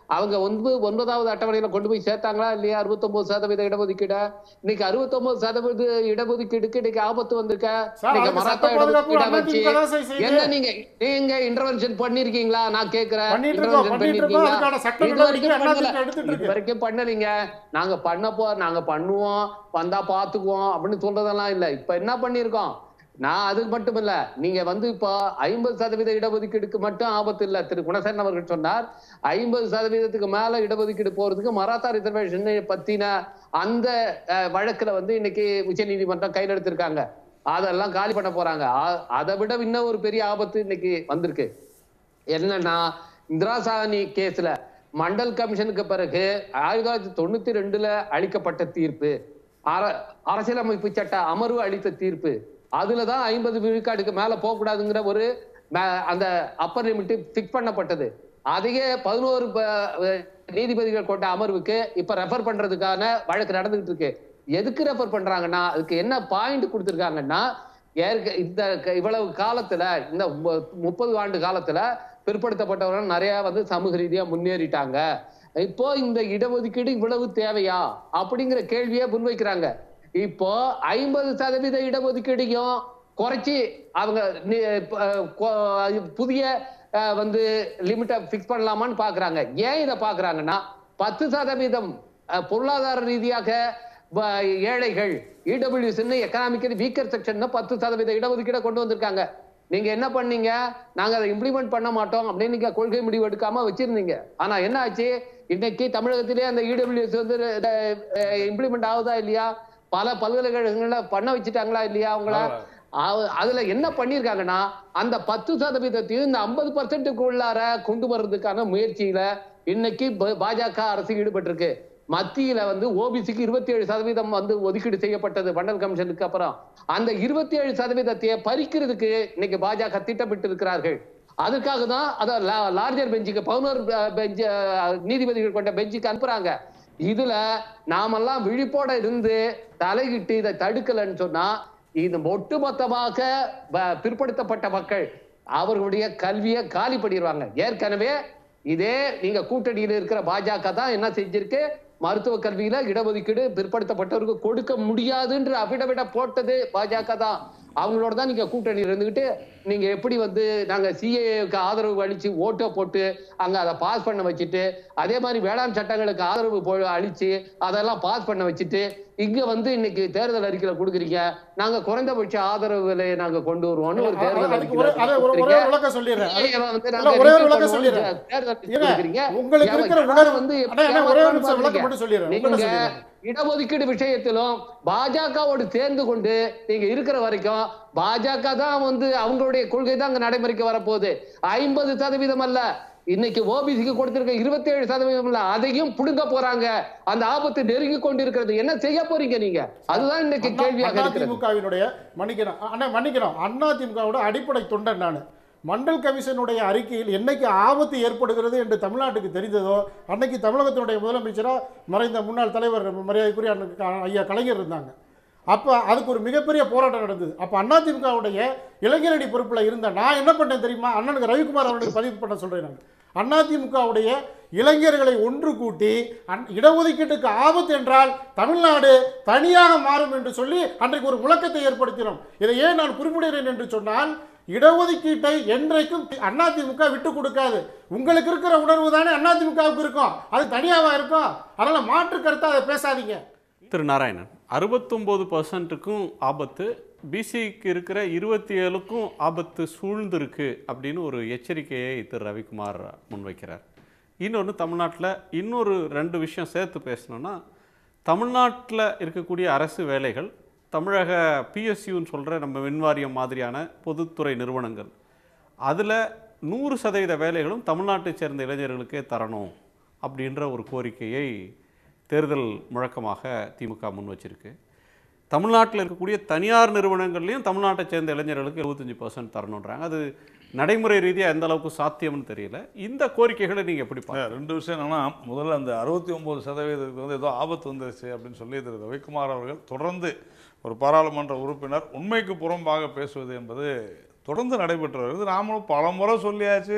Speaker 2: அவங்க ஒன்பது ஒன்பதாவது அட்டவணையில கொண்டு போய் சேர்த்தாங்களா இல்லையா அறுபத்தொன்பது சதவீத இடஒதுக்கீட இன்னைக்கு அறுபத்தொன்பது சதவீத இடஒதுக்கீடுக்கு இன்னைக்கு ஆபத்து வந்திருக்க
Speaker 6: சார்,
Speaker 2: இன்னைக்கு
Speaker 6: அதுக்கு
Speaker 2: மராத்தா
Speaker 6: சட்ட பாதுகாப்பு
Speaker 2: இடஒதுக்கீடை
Speaker 6: அண்ணா
Speaker 2: வச்சு
Speaker 6: திமுக தான் சார் செய்யுது.
Speaker 2: என்ன நீங்க நீங்க இன்டர்வென்ஷன் பண்ணிருக்கீங்களா நான் கேக்குறேன்
Speaker 6: பண்ணிட்டு இருக்கோம்,
Speaker 2: intervention
Speaker 6: பண்ணிட்டு இருக்கோம்.
Speaker 2: பண்ணிருக்கீங்களா?
Speaker 6: அதுக்கான சட்ட
Speaker 2: இது
Speaker 6: நடவடிக்கை
Speaker 2: வரைக்கும்
Speaker 6: அண்ணா
Speaker 2: பண்ணல.
Speaker 6: திமுக எடுத்துட்டு
Speaker 2: இது
Speaker 6: இருக்கு.
Speaker 2: வரைக்கும் பண்ணலீங்க நாங்க பண்ணப்போ நாங்க பண்ணுவோம் வந்தா பாத்துக்குவோம் அப்படின்னு சொல்றதெல்லாம் இல்ல இப்ப என்ன பண்ணிருக்கோம் நான் அது மட்டும் இல்ல நீங்க வந்து இப்போ ஐம்பது சதவீத இடஒதுக்கீடுக்கு மட்டும் ஆபத்து இல்ல திரு குணசேகரன் அவர்கள் சொன்னார் ஐம்பது சதவீதத்துக்கு மேல இடஒதுக்கீடு போறதுக்கு மராத்தா ரிசர்வேஷன் பத்தின அந்த அஹ், வழக்குல வந்து இன்னைக்கு உச்சநீதிமன்றம் கையில் எடுத்திருக்காங்க அதெல்லாம் காலி பண்ண போறாங்க அ- அதை விட இன்னும் ஒரு பெரிய ஆபத்து இன்னைக்கு வந்திருக்கு என்னன்னா இந்திரா சாஹனி கேஸ்ல மண்டல் கமிஷனுக்கு பிறகு ஆயிரத்தி தொள்ளாயிரத்தி தொண்ணூத்தி ரெண்டுல அளிக்கப்பட்ட தீர்ப்பு அர- அரசியலமைப்பு சட்ட அமர்வு அளித்த தீர்ப்பு அதுலதான் ஐம்பது விழுக்காடுக்கு மேல போக கூடாதுங்கிற ஒரு ம- அந்த அப்பர் லிமிட் பிக்ஸ் பண்ணப்பட்டது அதையே பதினோரு ப- நீதிபதிகள் கொண்ட அமர்வுக்கு இப்ப ரெஃபர் பண்றதுக்கான வழக்கு நடந்துகிட்டு இருக்கு எதுக்கு ரெஃபர் பண்றாங்கன்னா அதுக்கு என்ன பாயிண்ட் கொடுத்திருக்காங்கன்னா ஏற்க இந்த க- இவ்வளவு காலத்துல இந்த மு- முப்பது ஆண்டு காலத்துல பிற்படுத்தப்பட்டவர்கள் நிறைய வந்து சமூக ரீதியா முன்னேறிட்டாங்க இப்போ இந்த இடஒதுக்கீடு இவ்வளவு தேவையா அப்படிங்கிற கேள்வியை முன்வைக்கிறாங்க இப்போ ஐம்பது சதவீத இடஒதுக்கீடையும் குறைச்சி அவங்க நி- ப- கொ- புதிய அஹ், வந்து லிமிட்டை ஃபிக்ஸ் பண்ணலாமான்னு பாக்குறாங்க ஏன் இதை பாக்குறாங்கன்னா பத்து சதவீதம் அஹ், பொருளாதார ரீதியாக வ- ஏழைகள் இடபிள்யூஸ்ன்னு எக்கனாமிக்கலி வீக்கர் செக்ஷன் பத்து சதவீத இடஒதுக்கீடை கொண்டு வந்திருக்காங்க நீங்க என்ன பண்ணீங்க நாங்க அதை இம்ப்ளிமெண்ட் பண்ண மாட்டோம் அப்படின்னு நீங்க கொள்கை முடிவு எடுக்காம வச்சிருந்தீங்க ஆனா என்ன ஆச்சு இன்னைக்கு தமிழகத்திலே அந்த இடபிள்யூஎஸ் வந்து இம்ப்ளிமெண்ட் ஆகுதா இல்லையா பல பல்கலைக்கழகங்கள்ல பண்ண வச்சுட்டாங்களா இல்லையா அவங்கள அவ- அதுல என்ன பண்ணிருக்காங்கன்னா அந்த பத்து சதவீதத்தையும் இந்த ஐம்பது பர்சன்ட்டுக்குள்ளார கொண்டு வர்றதுக்கான முயற்சியில இன்னைக்கு ப- பாஜக அரசு ஈடுபட்டிருக்கு மத்தியில வந்து ஓபிசிக்கு இருபத்தி ஏழு சதவீதம் வந்து ஒதுக்கீடு செய்யப்பட்டது மண்டல் கமிஷனுக்கு அப்புறம் அந்த இருபத்தி ஏழு சதவீதத்தை பறிக்கிறதுக்கு இன்னைக்கு பாஜக திட்டமிட்டு இருக்கிறார்கள் அதுக்காக தான் அதை லார்ஜர் பெஞ்சுக்கு பதினோரு பெஞ்சு நீதிபதிகள் கொண்ட பெஞ்சுக்கு அனுப்புறாங்க இதுல நாமெல்லாம் விழிப்போட இருந்து தலையிட்டு இதை தடுக்கலைன்னு சொன்னா இது ஒட்டுமொத்தமாக ப- பிற்படுத்தப்பட்ட மக்கள் அவர்களுடைய கல்வியை காலி பண்ணிடுவாங்க ஏற்கனவே இதே நீங்க கூட்டணியில் இருக்கிற பாஜக தான் என்ன செஞ்சிருக்கு மருத்துவ கல்வியில இடஒதுக்கீடு பிற்படுத்தப்பட்டவருக்கு கொடுக்க முடியாதுன்ற அபிடவிட போட்டது பாஜக தான் அவங்களோட தான் நீங்க கூட்டணியில் இருந்துகிட்டு நீங்க எப்படி வந்து நாங்க சிஏக்கு ஆதரவு அளிச்சு ஓட்டை போட்டு அங்க அதை பாஸ் பண்ண வச்சுட்டு அதே மாதிரி வேளாண் சட்டங்களுக்கு ஆதரவு போ அளிச்சு அதெல்லாம் பாஸ் பண்ண வச்சுட்டு இங்க வந்து இன்னைக்கு தேர்தல் அறிக்கையில கொடுக்குறீங்க நாங்க குறைந்தபட்ச ஆதரவு விலையை நாங்க கொண்டு வருவோம்னு ஒரு தேர்தல்
Speaker 6: அதுக்கு ஒரு அதை ஒரு ஒரே ஒரு
Speaker 2: அறிக்கையில
Speaker 6: விளக்கம் சொல்லிடுறேன் அது-
Speaker 2: CA வந்து
Speaker 6: இல்ல,
Speaker 2: நாங்க
Speaker 6: ஒரே ஒரு
Speaker 2: repeal
Speaker 6: விளக்கம்
Speaker 2: பண்ணுவோம்னு
Speaker 6: சொல்லிடுறேன்.
Speaker 2: தேர்தல் அறிக்கை
Speaker 6: ஏங்க,
Speaker 2: கொடுக்குறீங்க.
Speaker 6: உங்களுக்கு
Speaker 2: ஏன்
Speaker 6: இருக்கிற
Speaker 2: யாரை
Speaker 6: உணர்வு
Speaker 2: வந்து
Speaker 6: அண்ணா, அண்ணா, ஒரே ஒரு நிமிஷம்
Speaker 2: ஏமாத்தணும்னு
Speaker 6: விளக்கம் மட்டும் சொல்லிடுறேன் உங்களை
Speaker 2: நீங்க
Speaker 6: சொல்லிடுறேன்
Speaker 2: இடஒதுக்கீடு விஷயத்திலும் பாஜகவோடு சேர்ந்து கொண்டு நீங்க இருக்கிற வரைக்கும் பாஜக தான் வந்து அவங்களுடைய கொள்கை தான் அங்க நடைமுறைக்கு வரப்போகுது ஐம்பது சதவீதம் அல்ல இன்னைக்கு ஓபிசிக்கு கொடுத்திருக்க இருபத்தி ஏழு சதவீதம் இல்ல அதையும் புடுங்க போறாங்க அந்த ஆபத்து நெருங்கி கொண்டிருக்கிறது என்ன செய்ய போறீங்க நீங்க அதுதான் இன்னைக்கு கேள்வியாக இருக்கிறது
Speaker 6: அதிமுகவினுடைய மன்னிக்கணும் அண்ணா மன்னிக்கணும் அண்ணா திமுகவோட அடிப்படை தொண்டன் நான் மண்டல் கமிஷனுடைய அறிக்கையில் என்னைக்கு ஆபத்து ஏற்படுகிறது என்று தமிழ்நாட்டுக்கு தெரிந்ததோ அன்னைக்கு தமிழகத்தினுடைய முதலமைச்சராக மறைந்த முன்னாள் தலைவர் மரியாதைக்குரிய அண்ணன் க- ஐயா கலைஞர் இருந்தாங்க அப்போ அதுக்கு ஒரு மிகப்பெரிய போராட்டம் நடந்தது அப்போ அதிமுகவுடைய இளைஞரணி பொறுப்பில் இருந்த நான் என்ன பண்ணேன் தெரியுமா அண்ணனுக்கு ரவிக்குமார் அவர்களுக்கு பதிவு பண்ண சொல்கிறேன் நான் அதிமுகவுடைய இளைஞர்களை ஒன்று கூட்டி அன்- இடஒதுக்கீட்டுக்கு ஆபத்து என்றால் தமிழ்நாடு தனியாக மாறும் என்று சொல்லி அன்றைக்கு ஒரு முழக்கத்தை ஏற்படுத்தினோம் இதை ஏன் நான் குறிப்பிடுகிறேன் என்று சொன்னால் இடஒதுக்கீட்டை என்றைக்கும் அதிமுக விட்டு கொடுக்காது உங்களுக்கு இருக்கிற உணர்வு தானே அதிமுகவுக்கு இருக்கும் அது தனியாவா இருக்கும் அதனால மாற்று கருத்தை அதை பேசாதீங்க
Speaker 1: திரு நாராயணன் அறுபத்தொம்போது பர்சன்ட்டுக்கும் ஆபத்து பிசிக்கு இருக்கிற இருபத்தி ஏழுக்கும் ஆபத்து சூழ்ந்திருக்கு அப்படின்னு ஒரு எச்சரிக்கையை திரு ரவிக்குமார் முன்வைக்கிறார் இன்னொன்று தமிழ்நாட்டில் இன்னொரு ரெண்டு விஷயம் சேர்த்து பேசணும்னா தமிழ்நாட்டில் இருக்கக்கூடிய அரசு வேலைகள் தமிழக பிஎஸ்யூன்னு சொல்கிற நம்ம மின்வாரியம் மாதிரியான பொதுத்துறை நிறுவனங்கள் அதில் நூறு சதவீத வேலைகளும் தமிழ்நாட்டைச் சேர்ந்த இளைஞர்களுக்கே தரணும் அப்படின்ற ஒரு கோரிக்கையை தேர்தல் முழக்கமாக திமுக முன் வச்சிருக்கு தமிழ்நாட்டில் இருக்கக்கூடிய தனியார் நிறுவனங்கள்லையும் தமிழ்நாட்டைச் சேர்ந்த இளைஞர்களுக்கு 75% பர்சன்ட் தரணுன்றாங்க அது நடைமுறை ரீதியாக எந்த அளவுக்கு சாத்தியம்னு தெரியல இந்த கோரிக்கைகளை நீங்கள் எப்படி பார்க்க
Speaker 3: ரெண்டு விஷயம் என்னன்னா முதல்ல அந்த அறுபத்தி ஒம்பது சதவீதத்துக்கு வந்து ஏதோ ஆபத்து வந்துருச்சு அப்படின்னு சொல்லி திரு ரவிக்குமார் அவர்கள் தொடர்ந்து ஒரு பாராளுமன்ற உறுப்பினர் உண்மைக்கு புறம்பாக பேசுவது என்பது தொடர்ந்து நடைபெற்று வருது நாமளும் பல முறை சொல்லியாச்சு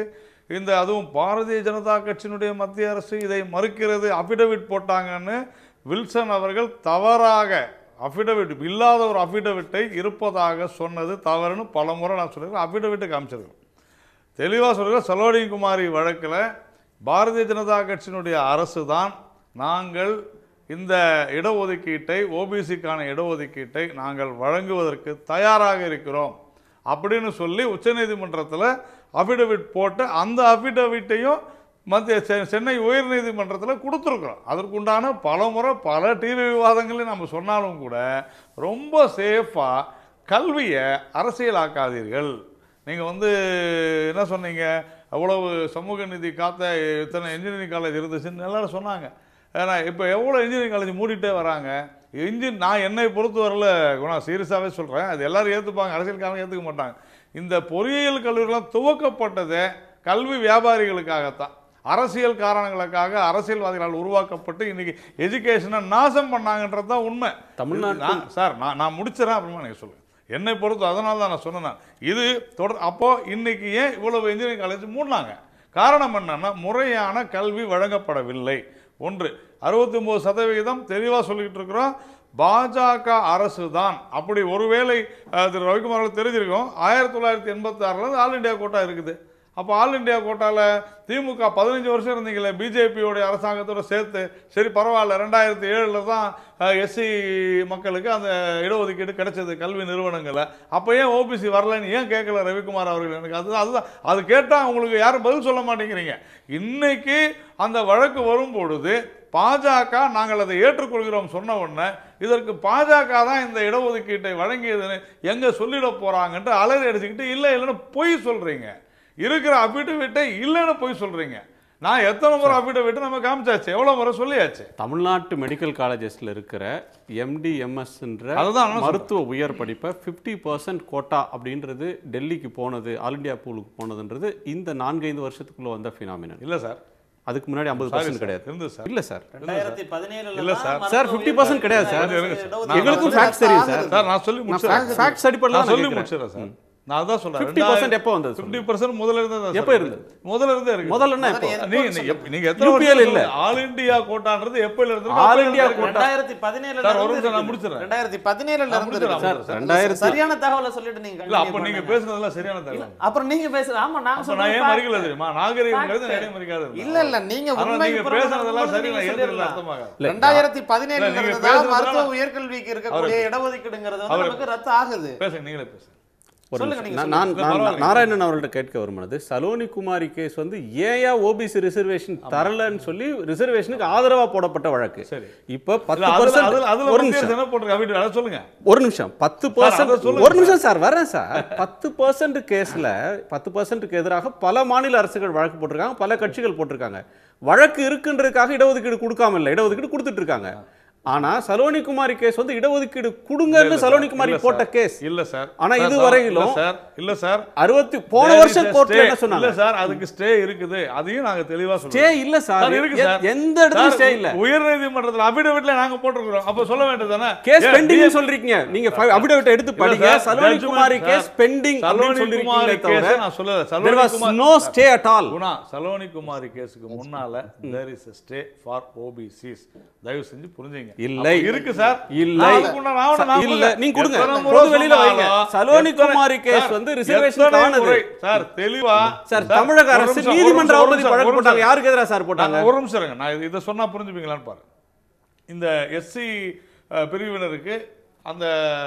Speaker 3: இந்த அதுவும் பாரதிய ஜனதா கட்சியினுடைய மத்திய அரசு இதை மறுக்கிறது அபிடவிட் போட்டாங்கன்னு வில்சன் அவர்கள் தவறாக அஃபிடவிட் இல்லாத ஒரு அஃபிடவிட்டை இருப்பதாக சொன்னது தவறுன்னு பல முறை நான் சொல்லியிருக்கேன் அஃபிடவிட்டை காமிச்சிருக்கேன் தெளிவாக சொல்கிற சலோனி குமாரி வழக்கில் பாரதிய ஜனதா கட்சியினுடைய அரசு தான் நாங்கள் இந்த இடஒதுக்கீட்டை ஓபிசிக்கான இடஒதுக்கீட்டை நாங்கள் வழங்குவதற்கு தயாராக இருக்கிறோம் அப்படின்னு சொல்லி உச்சநீதிமன்றத்தில் அஃபிடவிட் போட்டு அந்த அஃபிடவிட்டையும் மத்திய செ- சென்னை உயர்நீதிமன்றத்தில் கொடுத்துருக்குறோம் அதற்குண்டான பல முறை பல டிவி விவாதங்களையும் நம்ம சொன்னாலும் கூட ரொம்ப சேஃபாக கல்வியை அரசியலாக்காதீர்கள் நீங்கள் வந்து என்ன சொன்னீங்க அவ்வளவு சமூக நீதி காத்த இத்தனை இன்ஜினியரிங் காலேஜ் இருந்துச்சுன்னு எல்லாரும் சொன்னாங்க ஏன்னா இப்போ எவ்வளோ இன்ஜினியரிங் காலேஜ் மூடிட்டே வராங்க இன்ஜின் நான் என்னை பொறுத்தவரையில் குணா சீரியஸாகவே சொல்கிறேன் அது எல்லாரும் ஏற்றுப்பாங்க அரசியல்காரங்க ஏற்றுக்க மாட்டாங்க இந்த பொறியியல் கல்லூரிலாம் துவக்கப்பட்டதே கல்வி வியாபாரிகளுக்காகத்தான் அரசியல் காரணங்களுக்காக அரசியல்வாதிகளால் உருவாக்கப்பட்டு இன்னைக்கு எஜுகேஷனை நாசம் பண்ணாங்கன்றது தான் உண்மை
Speaker 1: தமிழ்நாட்டு-
Speaker 3: நான் சார் நான் நான் முடிச்சிடறேன் அப்புறமா நீங்கள் சொல்லுங்கள் என்னை பொறுத்து அதனால தான் நான் சொன்னேன் நான். இது தொடர் அப்போ இன்னைக்கு ஏன் இவ்வளவு இன்ஜினியரிங் காலேஜ் மூடினாங்க காரணம் என்னன்னா முறையான கல்வி வழங்கப்படவில்லை ஒன்று அறுபத்தி ஒன்பது சதவிகிதம் தெளிவாக சொல்லிக்கிட்டு இருக்கிறோம் பாஜக அரசு தான் அப்படி ஒருவேளை அஹ், திரு ரவிக்குமார் அவர்களுக்கு தெரிஞ்சிருக்கும் ஆயிரத்தி தொள்ளாயிரத்தி எண்பத்தி ஆறுல இருந்து ஆல் இந்தியா கோட்டா இருக்குது அப்போ ஆல் இந்தியா கோட்டால திமுக பதினஞ்சு வருஷம் இருந்தீங்களே பிஜேபியோடைய அரசாங்கத்தோட சேர்த்து சரி பரவாயில்ல ரெண்டாயிரத்தி ஏழில் தான் எஸ்சி மக்களுக்கு அந்த இடஒதுக்கீடு கிடைச்சது கல்வி நிறுவனங்களில் அப்போ ஏன் ஓபிசி வரலன்னு ஏன் கேட்கல ரவிக்குமார் அவர்கள் எனக்கு அது அதுதான் அது கேட்டால் உங்களுக்கு யாரும் பதில் சொல்ல மாட்டேங்கிறீங்க இன்னைக்கு அந்த வழக்கு வரும் பொழுது பாஜக நாங்கள் அதை ஏற்றுக்கொள்கிறோம் சொன்ன உடனே இதற்கு பாஜக தான் இந்த இடஒதுக்கீட்டை வழங்கியதுன்னு எங்க சொல்லிட போறாங்கன்ட்டு அலறி அடிச்சுக்கிட்டு இல்லை இல்லைன்னு பொய் சொல்றீங்க இருக்கிற அபிடவிட்டை இல்லைன்னு பொய் சொல்றீங்க நான் எத்தனை முறை அபிடவிட் நம்ம காமிச்சாச்சு எவ்வளவு முறை சொல்லியாச்சு
Speaker 1: தமிழ்நாட்டு மெடிக்கல் காலேஜஸ்ல இருக்கிற எம்டி எம்எஸ்ன்ற
Speaker 3: அதுதான் நான்
Speaker 1: மருத்துவ உயர் படிப்பை ஃபிஃப்டி பர்சன்ட் கோட்டா அப்படின்றது டெல்லிக்கு போனது ஆல் இந்தியா பூலுக்கு போனதுன்றது இந்த நான்கைந்து வருஷத்துக்குள்ள வந்த ஃபினாமினன்
Speaker 3: இல்ல சார்
Speaker 1: அதுக்கு முன்னாடி ஐம்பது பர்சன்ட் கிடையாது
Speaker 3: இருந்து சார்
Speaker 1: இல்ல சார்
Speaker 4: ரெண்டாயிரத்தி பதினேழுல
Speaker 3: இல்ல
Speaker 4: தான்
Speaker 3: சார்.
Speaker 4: மருத்துவ
Speaker 1: சார், 50% கிடையாது சார்.
Speaker 4: உயர்
Speaker 3: இருங்க சார்.
Speaker 4: இடஒதுக்கீடு
Speaker 1: எங்களுக்கும்
Speaker 4: வந்து
Speaker 1: facts தெரியும் சார்.
Speaker 3: சார் நான் சொல்லி
Speaker 1: நான்
Speaker 3: முடிச்சிடறேன்
Speaker 1: ஃபேக்ட்ஸ் அடிப்படையில்
Speaker 3: நான்
Speaker 1: தான்
Speaker 3: சொல்லி
Speaker 1: சொல்லி
Speaker 3: முடிச்சிடறேன் சார் நான் அதான் சொல்றேன்
Speaker 1: 50% எப்போ வந்தது
Speaker 3: ஃபிஃப்டி பர்சன்ட் முதல்ல இருந்தது
Speaker 1: எப்போ இருந்தது?
Speaker 3: முதல்ல இருந்தே இருக்கு
Speaker 1: முதல்ல என்ன இப்போ
Speaker 4: அதான்
Speaker 3: நீங்க நீங்க எப்ப- நீங்க எத்தனை
Speaker 1: UPL
Speaker 3: வருஷம்
Speaker 1: இல்ல.
Speaker 3: ஆல் இந்தியா கோட்டான்றது எப்பல இருந்து
Speaker 1: All India quota.
Speaker 4: ரெண்டாயிரத்தி பதினேழுல
Speaker 3: சார், ஒரு
Speaker 4: இருந்து
Speaker 3: நிமிஷம் நான்
Speaker 4: இருக்குது.
Speaker 3: முடிச்சிடுறேன்.
Speaker 4: ரெண்டாயிரத்தி பதினேழுல
Speaker 3: நான்
Speaker 4: இருந்து
Speaker 3: முடிச்சிடுறேன்.
Speaker 4: இருக்குது.
Speaker 1: சார் ரெண்டாயிரத்தி
Speaker 4: சரியான தகவலை சொல்லிட்டு நீங்க
Speaker 3: இல்ல அப்ப
Speaker 4: continue
Speaker 3: நீங்க
Speaker 4: பண்ணுங்க.
Speaker 3: பேசுனதெல்லாம் சரியான தகவல்
Speaker 4: அப்புறம் நீங்க பேசுற ஆமா நான்
Speaker 3: அப்ப நான் ஏன்
Speaker 4: சொல்றேன்
Speaker 3: மறிக்கல தெரியுமா நாகரிகங்கிறது நிறைய மறிக்காது
Speaker 4: இல்ல இல்ல நீங்க
Speaker 3: ஆனா
Speaker 4: உண்மைக்கு
Speaker 3: நீங்க
Speaker 4: புறம்பான
Speaker 3: பேசுனதெல்லாம்
Speaker 4: உண்மையை
Speaker 3: சரி நான்
Speaker 4: நீங்க
Speaker 3: ஏத்துக்கல
Speaker 4: சொல்லிடலாம்.
Speaker 3: அர்த்தமாகாது
Speaker 1: இல்ல,
Speaker 4: ரெண்டாயிரத்தி
Speaker 3: இல்ல,
Speaker 4: பதினேழுல
Speaker 3: நீங்க
Speaker 4: இருந்து தான்
Speaker 3: பேசுறதுனால-
Speaker 4: மருத்துவ உயர்கல்விக்கு இருக்கக்கூடிய
Speaker 3: அவரு-
Speaker 4: இடஒதுக்கீடுங்கிறது வந்து
Speaker 3: அவரு-
Speaker 4: நமக்கு ரத்து ஆகுது
Speaker 3: பேசுங்க நீங்களே பேசுங்க
Speaker 1: ஒரு
Speaker 4: சொல்லுங்க,
Speaker 1: நிமிஷம்.
Speaker 4: நீங்க
Speaker 1: நான் நான்
Speaker 3: சொல்லுங்க.
Speaker 1: நான்
Speaker 3: பரவாயில்லை.
Speaker 1: நாராயணன் அவர்கள்ட்ட கேட்க வருமானது சலோனி குமாரி கேஸ் வந்து ஏயா ஓபிசி ரிசர்வேஷன் தரலன்னு சொல்லி ரிசர்வேஷனுக்கு ஆதரவா போடப்பட்ட வழக்கு
Speaker 3: சரி.
Speaker 1: இப்போ
Speaker 3: இல்ல,
Speaker 1: பத்து
Speaker 3: அதுல-
Speaker 1: பர்சன்ட்
Speaker 3: அதுல- அதுல
Speaker 1: ஒரு
Speaker 3: மத்திய
Speaker 1: நிமிஷம்
Speaker 3: அரசு என்ன போட்டிருக்கு? அப்படி அதை சொல்லுங்க
Speaker 1: ஒரு நிமிஷம் பத்து
Speaker 3: அதை
Speaker 1: பர்சன்ட்
Speaker 3: சொல்லுங்க
Speaker 1: ஒரு நிமிஷம் சார் வரேன் சார் பத்து பர்சன்ட் கேஸ்ல பத்து பர்சன்ட்டுக்கு எதிராக பல மாநில அரசுகள் வழக்கு போட்டிருக்காங்க பல கட்சிகள் போட்டிருக்காங்க வழக்கு இருக்குன்றதுக்காக இடஒதுக்கீடு கொடுக்காம இல்லை இடஒதுக்கீடு கொடுத்துட்டு இருக்காங்க ஆனா சலோனி குமாரி கேஸ் வந்து இடஒதுக்கீடு கொடுங்கன்னு சலோனி குமாரி
Speaker 3: இல்ல
Speaker 1: போட்ட
Speaker 3: சார்.
Speaker 1: கேஸ்
Speaker 3: இல்ல சார்
Speaker 1: ஆனா
Speaker 3: சார்,
Speaker 1: இதுவரையிலும்
Speaker 3: இல்ல சார் இல்ல சார்
Speaker 1: அறுபத்தி போன
Speaker 3: There is
Speaker 1: வருஷம்
Speaker 3: a
Speaker 1: கோர்ட்ல
Speaker 3: stay.
Speaker 1: என்ன சொன்னாங்க
Speaker 3: இல்ல சார் அதுக்கு ஸ்டே இருக்குது அதையும் நாங்க தெளிவா
Speaker 1: ஸ்டே
Speaker 3: சொல்றோம்
Speaker 1: இல்ல சார்
Speaker 3: சார், இருக்கு
Speaker 1: எ-
Speaker 3: சார்.
Speaker 1: எந்த இடத்துல ஸ்டே இல்ல
Speaker 3: உயர் நீதிமன்றத்தில் அபிடவிட்ல நாங்க போட்டிருக்கிறோம் அப்ப சொல்ல வேண்டியதானே
Speaker 1: கேஸ்
Speaker 3: ஏன்
Speaker 1: பெண்டிங்
Speaker 3: DA
Speaker 1: சொல்றீங்க நீங்க அபிடவிட் எடுத்து
Speaker 3: இல்ல
Speaker 1: படிங்க
Speaker 3: sir,
Speaker 1: Saloni
Speaker 3: judgment
Speaker 1: Kumari
Speaker 3: sir.
Speaker 1: Case pending
Speaker 3: Saloni
Speaker 1: அப்படின்னு
Speaker 3: குமாரி
Speaker 1: சொல்லிருக்கீங்களே
Speaker 3: கேஸை
Speaker 1: தவிர
Speaker 3: நான் சொல்லல
Speaker 1: there
Speaker 3: Saloni
Speaker 1: was
Speaker 3: Kumar
Speaker 1: no stay at all
Speaker 3: Guna Saloni Kumari கேஸுக்கு முன்னால there is stay for OBCs தயவு செஞ்சு புரிஞ்சுங்க
Speaker 1: இல்லை.
Speaker 3: அப்ப இருக்கு சார்
Speaker 1: இல்லை.
Speaker 3: நான் அதுக்குண்டான ஆவணம் நான்
Speaker 1: இல்ல,
Speaker 3: கொடுங்க.
Speaker 1: நீங்க கொடுங்க.
Speaker 3: எத்தனை முறை
Speaker 1: பொது வெளியில வைங்க.
Speaker 3: சொன்னாலும்,
Speaker 1: சலோனி
Speaker 3: எத்தனை-
Speaker 1: குமாரி கேஸ்
Speaker 3: சார்,
Speaker 1: வந்து reservation
Speaker 3: எத்தனை
Speaker 1: ஆனது.
Speaker 3: முறை- சார் தெளிவா
Speaker 1: சார் தமிழக
Speaker 3: ஒரு
Speaker 1: அரசு
Speaker 3: நிமிஷம், ஒரு
Speaker 1: நீதிமன்ற
Speaker 3: நிமிஷம், ஒரு
Speaker 1: அவமதி
Speaker 3: நிமிஷம்,
Speaker 1: வழக்கு
Speaker 3: ஒரு
Speaker 1: போட்டாங்க
Speaker 3: நிமிஷம்.
Speaker 1: யாருக்கு எதிராக சார் போட்டாங்க
Speaker 3: நாங்க ஒரு நிமிஷம் இருங்க நான் இது- இதை சொன்னா புரிஞ்சுப்பீங்களான்னு பாரு இந்த எஸ்சி பிரிவினருக்கு அந்த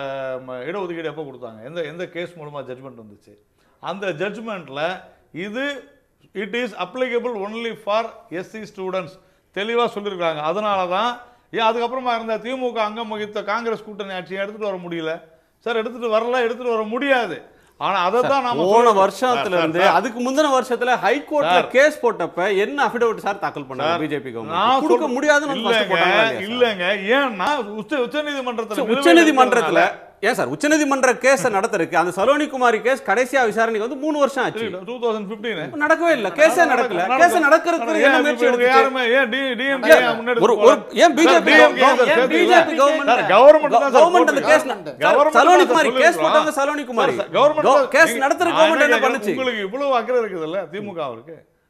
Speaker 3: ம, இடஒதுக்கீடு எப்போ கொடுத்தாங்க எந்த எந்த கேஸ் மூலமா ஜட்ஜ்மெண்ட் வந்துச்சு அந்த ஜட்ஜ்மெண்ட்ல இது it is applicable only for SC students தெளிவா சொல்லியிருக்காங்க அதனால தான் ஏன் அதுக்கப்புறமா இருந்த திமுக அங்கம் வகித்த காங்கிரஸ் கூட்டணி ஆட்சியை எடுத்துட்டு வர முடியல சார் எடுத்துட்டு வரல எடுத்துட்டு வர முடியாது ஆனா அதை தான் நாம
Speaker 1: போன
Speaker 3: சொல்றோம்.
Speaker 1: வருஷத்துல
Speaker 3: சார்,
Speaker 1: இருந்து
Speaker 3: சார்,
Speaker 1: அதுக்கு முந்தின வருஷத்துல ஹைகோர்ட்ல
Speaker 3: சார்.
Speaker 1: கேஸ் போட்டப்ப என்ன அபிடவிட் சார் தாக்கல் பண்ணாங்க
Speaker 3: சார்,
Speaker 1: பிஜேபி
Speaker 3: நான்
Speaker 1: கவர்மெண்ட் கொடுக்க
Speaker 3: சொல்ற-
Speaker 1: முடியாதுன்னு first
Speaker 3: இல்லைங்க,
Speaker 1: போட்டாங்களா இல்லையா சார்?
Speaker 3: இல்லைங்க ஏன்னா உச்ச உச்ச நீதிமன்றத்துல
Speaker 1: உச்ச நீதிமன்றத்துல ஏன் சார் உச்சநீதிமன்ற கேஸ நடத்துறதுக்கு அந்த சலோனி குமாரி கேஸ் கடைசியா விசாரணைக்கு வந்து மூணு வருஷம் ஆச்சு
Speaker 3: டூ தௌசண்ட் பிப்டீன்
Speaker 1: நடக்கவே இல்ல கேஸே நடக்கல கேஸ நடக்கிறதுக்கு என்ன முயற்சி எடுத்துச்சு?
Speaker 3: யாருமே ஏன் டி டிஎம்கே முன்னாடி
Speaker 1: ஒரு ஒரு ஏன் பிஜேபி
Speaker 3: DMK சார்
Speaker 1: ஏன்
Speaker 3: சேர்த்து
Speaker 1: பிஜேபி
Speaker 3: இல்ல.
Speaker 1: கவர்மெண்ட்
Speaker 3: சார், government தான் சார்
Speaker 1: கவர்மெண்ட் அந்த கேஸ்
Speaker 3: போட்டிருக்கு. Government
Speaker 1: சலோனி
Speaker 3: தான்
Speaker 1: குமாரி
Speaker 3: சார்
Speaker 1: கேஸ்
Speaker 3: சொல்லிருக்கோம்.
Speaker 1: போட்டாங்க சலோனி குமாரி
Speaker 3: சார், government தான்
Speaker 1: கேஸ்
Speaker 3: நீங்க-
Speaker 1: நடத்துற
Speaker 3: நான்
Speaker 1: கவர்மெண்ட் என்ன
Speaker 3: கேட்கிறேன்,
Speaker 1: பண்ணுச்சு
Speaker 3: உங்களுக்கு இவ்வளவு அக்கறை இருக்குதுல்ல திமுக அவருக்கு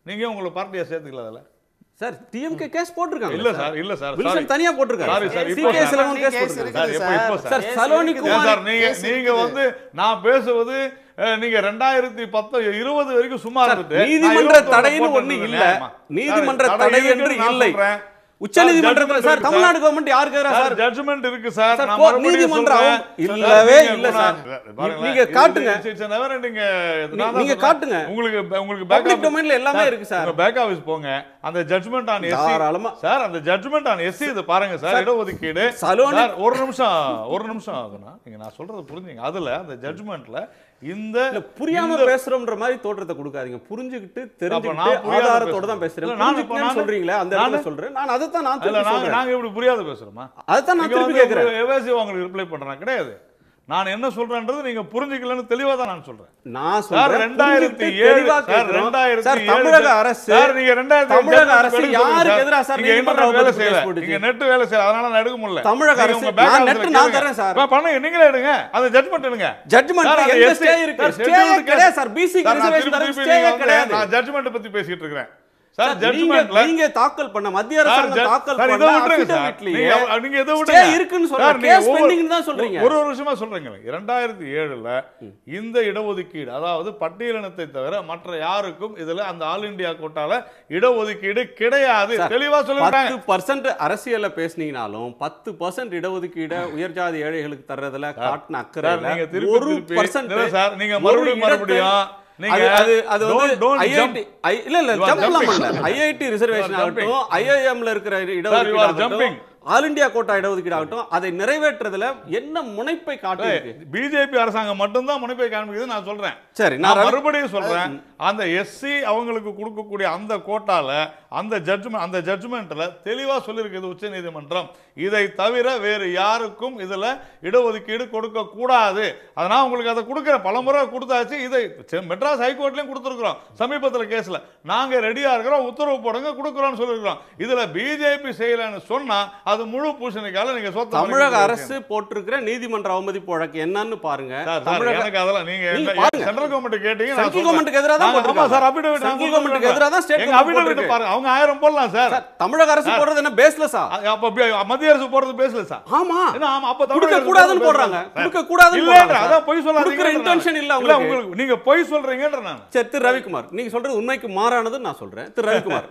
Speaker 3: நீங்க உங்களை பார்ட்டியை சேர்த்துக்கல அதுல
Speaker 1: சார் டிஎம்கே கேஸ் போட்டிருக்காங்க
Speaker 3: இல்ல சார் இல்ல சார்
Speaker 1: வில்சன்
Speaker 3: சாரி
Speaker 1: தனியா போட்டிருக்காரு
Speaker 3: Sorry, sir. இப்போ
Speaker 1: CKS
Speaker 3: சார்.
Speaker 1: ல வந்து கேஸ்
Speaker 4: கேஸ்
Speaker 1: போட்டிருக்காரு
Speaker 3: சார் எப்போ இப்போ சார்
Speaker 1: சார் சலோனி
Speaker 3: ஏன்
Speaker 1: குமார்
Speaker 3: சார் நீங்க
Speaker 4: கேஸ்
Speaker 3: நீங்க
Speaker 4: இருக்குது.
Speaker 3: வந்து நான் பேசுவது அஹ், நீங்க ரெண்டாயிரத்தி பத்து இருபது வரைக்கும் சும்மா
Speaker 1: சார்,
Speaker 3: இருந்துட்டு
Speaker 1: நீதிமன்ற
Speaker 3: நான் 21
Speaker 1: தடைன்னு
Speaker 3: போட்டது
Speaker 1: ஒண்ணு
Speaker 3: இல்லையா?
Speaker 1: இல்ல.
Speaker 3: ஆமா.
Speaker 1: நீதிமன்ற
Speaker 3: சார்,
Speaker 1: தடை
Speaker 3: இருக்குன்னு
Speaker 1: என்று
Speaker 3: நான்
Speaker 1: இல்லை.
Speaker 3: சொல்றேன்.
Speaker 1: உச்ச நீதிமன்றத்துல
Speaker 3: judgment
Speaker 1: சார்
Speaker 3: இருக்கு
Speaker 1: தமிழ்நாடு கவர்மெண்ட் யாருக்கு எதிராக
Speaker 3: சார்
Speaker 1: சார்
Speaker 3: ஜட்ஜ்மெண்ட் இருக்கு சார்
Speaker 1: சார்,
Speaker 3: நான்
Speaker 1: கோ-
Speaker 3: மறுபடியும்
Speaker 1: நீதிமன்றம்
Speaker 3: சொல்றேன்.
Speaker 1: இல்லவே
Speaker 3: நீங்க
Speaker 1: இல்ல
Speaker 3: குணா-
Speaker 1: சார்.
Speaker 3: பாருங்களேன்.
Speaker 1: நீங்க
Speaker 3: இது-
Speaker 1: காட்டுங்க.
Speaker 3: இது- it's a never ending, uh, இது
Speaker 1: நீ-
Speaker 3: நான் தான்
Speaker 1: நீங்க
Speaker 3: சொல்றேன்.
Speaker 1: காட்டுங்க.
Speaker 3: உங்களுக்கு உங்களுக்கு
Speaker 1: Public
Speaker 3: பேக்
Speaker 1: domain ல எல்லாமே இருக்கு சார்.
Speaker 3: பேக் ஆஃபீஸ் போங்க அந்த ஜட்ஜ்மெண்ட் ஆன் எஸ்சி
Speaker 1: தாராளமா.
Speaker 3: சார் அந்த ஜட்ஜ்மெண்ட் ஆன் எஸ்சி இது பாருங்க சார் இடஒதுக்கீடு
Speaker 1: சலோனி-
Speaker 3: சார் ஒரு நிமிஷம் ஒரு நிமிஷம் ஆகுனா நீங்க நான் சொல்றது புரிஞ்சுங்க அதுல அந்த ஜட்ஜ்மெண்ட்ல இந்த
Speaker 1: இல்ல புரியாம
Speaker 3: இந்த-
Speaker 1: பேசுறோம்ன்ற மாதிரி தோற்றத்தை கொடுக்காதீங்க புரிஞ்சுக்கிட்டு
Speaker 3: அப்ப
Speaker 1: தெரிஞ்சுக்கிட்டு
Speaker 3: நான் புரியாத
Speaker 1: ஆதாரத்தோட தான்
Speaker 3: பேசுறேன்.
Speaker 1: பேசுறேன்
Speaker 3: இல்ல, நான் இப்ப
Speaker 1: புரிஞ்சுக்கணும்னு
Speaker 3: நானு-
Speaker 1: சொல்றீங்களே அந்த இடத்துல
Speaker 3: நானு-
Speaker 1: சொல்றேன் நான் அதை தான் நான்
Speaker 3: இல்ல
Speaker 1: திருப்பி
Speaker 3: நாங்க
Speaker 1: சொல்றேன்
Speaker 3: நாங்க இப்படி புரியாத பேசுறோமா
Speaker 1: அதை தான் நான்
Speaker 3: நீங்க
Speaker 1: திருப்பி
Speaker 3: வந்து
Speaker 1: கேட்கிறேன்
Speaker 3: evasive உங்களுக்கு ரிப்ளை பண்றேன் கிடையாது நான் என்ன சொல்றேன்றது நீங்க புரிஞ்சுக்கலன்னு தெளிவா தான் நான் சொல்றேன்
Speaker 1: நான்
Speaker 3: சார்
Speaker 1: சொல்றேன்
Speaker 3: ரெண்டாயிரத்தி
Speaker 1: புரிஞ்சுக்கிட்டு
Speaker 3: ஏழு
Speaker 1: தெளிவா
Speaker 3: சார்
Speaker 1: கேட்கிறோம்.
Speaker 3: ரெண்டாயிரத்தி
Speaker 1: சார்
Speaker 3: ஏழு
Speaker 1: தமிழக
Speaker 3: சார்,
Speaker 1: அரசு
Speaker 3: சார் நீங்க ரெண்டாயிரத்தி
Speaker 1: தமிழக
Speaker 3: ஜட்ஜ்மெண்ட்
Speaker 1: அரசு
Speaker 3: எடுக்க
Speaker 1: யாருக்கு
Speaker 3: சொல்லுங்க
Speaker 1: எதிராக சார்
Speaker 3: நீங்க
Speaker 1: நீதிமன்ற
Speaker 3: இன்டர்நெட் வேலை
Speaker 1: அவமதிப்பு
Speaker 3: செய்யல
Speaker 1: கேஸ் போட்டுச்சு?
Speaker 3: நீங்க நெட் வேலை செய்யல அதனால நான் எடுக்க முடியல
Speaker 1: தமிழக
Speaker 3: நீங்க
Speaker 1: அரசு-
Speaker 3: உங்க back
Speaker 1: நான்
Speaker 3: office ல
Speaker 1: net நான்
Speaker 3: கேளுங்க.
Speaker 1: தரேன் சார்.
Speaker 3: பா, பண்ணுங்க நீங்களே எடுங்க அந்த ஜட்ஜ்மெண்ட் எடுங்க
Speaker 1: ஜட்ஜ்மெண்ட்
Speaker 3: சார், அது
Speaker 1: எந்த
Speaker 3: SC
Speaker 1: ஸ்டே இருக்கு
Speaker 3: சார்,
Speaker 1: ஸ்டே
Speaker 3: scheduled
Speaker 1: கிடையாது
Speaker 3: case.
Speaker 1: சார் பிசி
Speaker 3: சார், நான் திருப்பி
Speaker 1: ரிசர்வேஷன்
Speaker 3: திருப்பி
Speaker 1: ஸ்டே
Speaker 3: நீங்க வந்து
Speaker 1: கிடையாது
Speaker 3: நான் ஜட்ஜ்மெண்ட் பத்தி பேசிட்டு இருக்கிறேன் சார்
Speaker 1: சார், நீங்க
Speaker 3: ஜட்ஜ்மெண்ட்ல
Speaker 1: நீங்க தாக்கல் பண்ண மத்திய
Speaker 3: சார்,
Speaker 1: அரசாங்கம்
Speaker 3: ஜட்-
Speaker 1: தாக்கல்
Speaker 3: சார், இதை
Speaker 1: பண்ண
Speaker 3: விட்டுருங்க சார்.
Speaker 1: affidavitலயே
Speaker 3: நீங்க நீங்க இதை
Speaker 1: stay
Speaker 3: விட்டுருங்க.
Speaker 1: இருக்குன்னு
Speaker 3: சார்,
Speaker 1: சொல்றேன்
Speaker 3: நீங்க
Speaker 1: கேஸ்
Speaker 3: ஒவ்வொரு-
Speaker 1: பெண்டிங் தான் சொல்றீங்க
Speaker 3: ஒரு ஒரு விஷயமா சொல்றீங்க இரண்டாயிரத்தி ஏழுல இந்த இடஒதுக்கீடு அதாவது பட்டியலினத்தை தவிர மற்ற யாருக்கும் இதுல அந்த ஆல் இந்தியா கோட்டால இடஒதுக்கீடு கிடையாது
Speaker 1: சார்,
Speaker 3: தெளிவா சொல்லிட்டாங்க
Speaker 1: பத்து பர்சன்ட் அரசியல்ல பேசுனீங்கனாலும் பத்து பர்சன்ட் இடஒதுக்கீட உயர்ஜாதி ஏழைகளுக்கு தர்றதுல காட்டின அக்கறை
Speaker 3: சார் நீங்க திருப்பி
Speaker 1: ஒரு
Speaker 3: திருப்பி
Speaker 1: பர்சன்ட்
Speaker 3: இல்ல சார் நீங்க மறுபடியும் மறுபடியும் நீங்க
Speaker 1: அது அது அது வந்து
Speaker 3: don't- don't jump.
Speaker 1: ஐஐடி இல்ல இல்ல
Speaker 3: You are
Speaker 1: ஜம்ப்
Speaker 3: jumping.
Speaker 1: பண்ணல IIT reservation
Speaker 3: You are jumping.
Speaker 1: ஆகட்டும் ஐஐஎம்ல இருக்கிற
Speaker 3: you are
Speaker 1: இடஒதுக்கீடு ஆகட்டும்
Speaker 3: jumping.
Speaker 1: ஆல் இந்தியா கோட்டா இடஒதுக்கீடு ஆகட்டும் அதை நிறைவேற்றுறதுல என்ன முனைப்பை காட்டியிருக்கு
Speaker 3: பிஜேபி அரசாங்கம் மட்டும்தான் முனைப்பை காண்பிக்குது நான் சொல்றேன்
Speaker 1: சரி
Speaker 3: நான்
Speaker 1: நான்
Speaker 3: மறுபடியும் சொல்றேன் அந்த எஸ்சி அவங்களுக்கு கொடுக்கக்கூடிய அந்த கோட்டால அந்த ஜட்ஜ்மெண்ட் அந்த ஜட்ஜ்மெண்ட்ல தெளிவா சொல்லியிருக்குது உச்ச நீதிமன்றம் இதை தவிர வேறு யாருக்கும் இதுல இடஒதுக்கீடு கொடுக்க கூடாது அதனால உங்களுக்கு அதை கொடுக்கிற பலமுறை கொடுத்தாச்சு இதை செ- மெட்ராஸ் ஹைகோர்ட்லயும் கொடுத்துருக்குறோம் சமீபத்துல கேஸ்ல நாங்க ரெடியா இருக்கிறோம் உத்தரவு போடுங்க கொடுக்குறோம்னு சொல்லியிருக்கிறோம் இதுல பிஜேபி செய்யலன்னு சொன்னா அது முழு பூசணிக்கால நீங்க சொத்த
Speaker 1: தமிழக அரசு போட்டிருக்கிற நீதிமன்ற அவமதிப்பு வழக்கு என்னன்னு பாருங்க
Speaker 3: சார், சார்,
Speaker 1: தமிழக
Speaker 3: எனக்கு அதெல்லாம் நீங்க
Speaker 1: நீங்க
Speaker 3: என்ன-
Speaker 1: பாருங்க.
Speaker 3: சென்ட்ரல் கவர்மெண்ட் கேட்டீங்க நான்
Speaker 1: சென்ட்ரல்
Speaker 3: சொல்றேன்.
Speaker 1: கவர்மெண்ட்டுக்கு எதிரா தான்
Speaker 3: நாங்க- ஆமா
Speaker 1: போட்டிருக்காங்க.
Speaker 3: சார், affidavit நான்
Speaker 1: சென்ட்ரல் கவர்மெண்ட்டுக்கு
Speaker 3: சொல்றேன்.
Speaker 1: எதிரா தான் ஸ்டேட்
Speaker 3: எங்க
Speaker 1: கவர்மெண்ட்
Speaker 3: affidavit
Speaker 1: போட்டிருக்கு.
Speaker 3: பாருங்க அவங்க ஆயிரம் போடலாம் சார்
Speaker 1: சார், தமிழக அரசு போடுறது என்ன பேஸ்லெஸ்ஸா
Speaker 3: அ- அப்ப பி- மத்திய அரசு போறது பேசல சார்
Speaker 1: ஆமா
Speaker 3: என்ன, ஆமா, அப்ப தமிழக
Speaker 1: கொடுக்க
Speaker 3: அரசு
Speaker 1: கூடாதுன்னு
Speaker 3: போறது
Speaker 1: போடுறாங்க
Speaker 3: பேசல.
Speaker 1: கொடுக்க கூடாதுன்னு
Speaker 3: இல்ல,
Speaker 1: போடுறாங்க சார்.
Speaker 3: அதான் பொய் சொல்லாதீங்க
Speaker 1: கொடுக்கிற intention இல்ல
Speaker 3: இல்ல
Speaker 1: உங்களுக்கு.
Speaker 3: உங்களுக்கு நீங்க பொய் சொல்றீங்கன்ற நான்
Speaker 1: சரி திரு ரவிக்குமார் நீங்க சொல்றது உண்மைக்கு மாறானது நான் சொல்றேன் திரு ரவிக்குமார்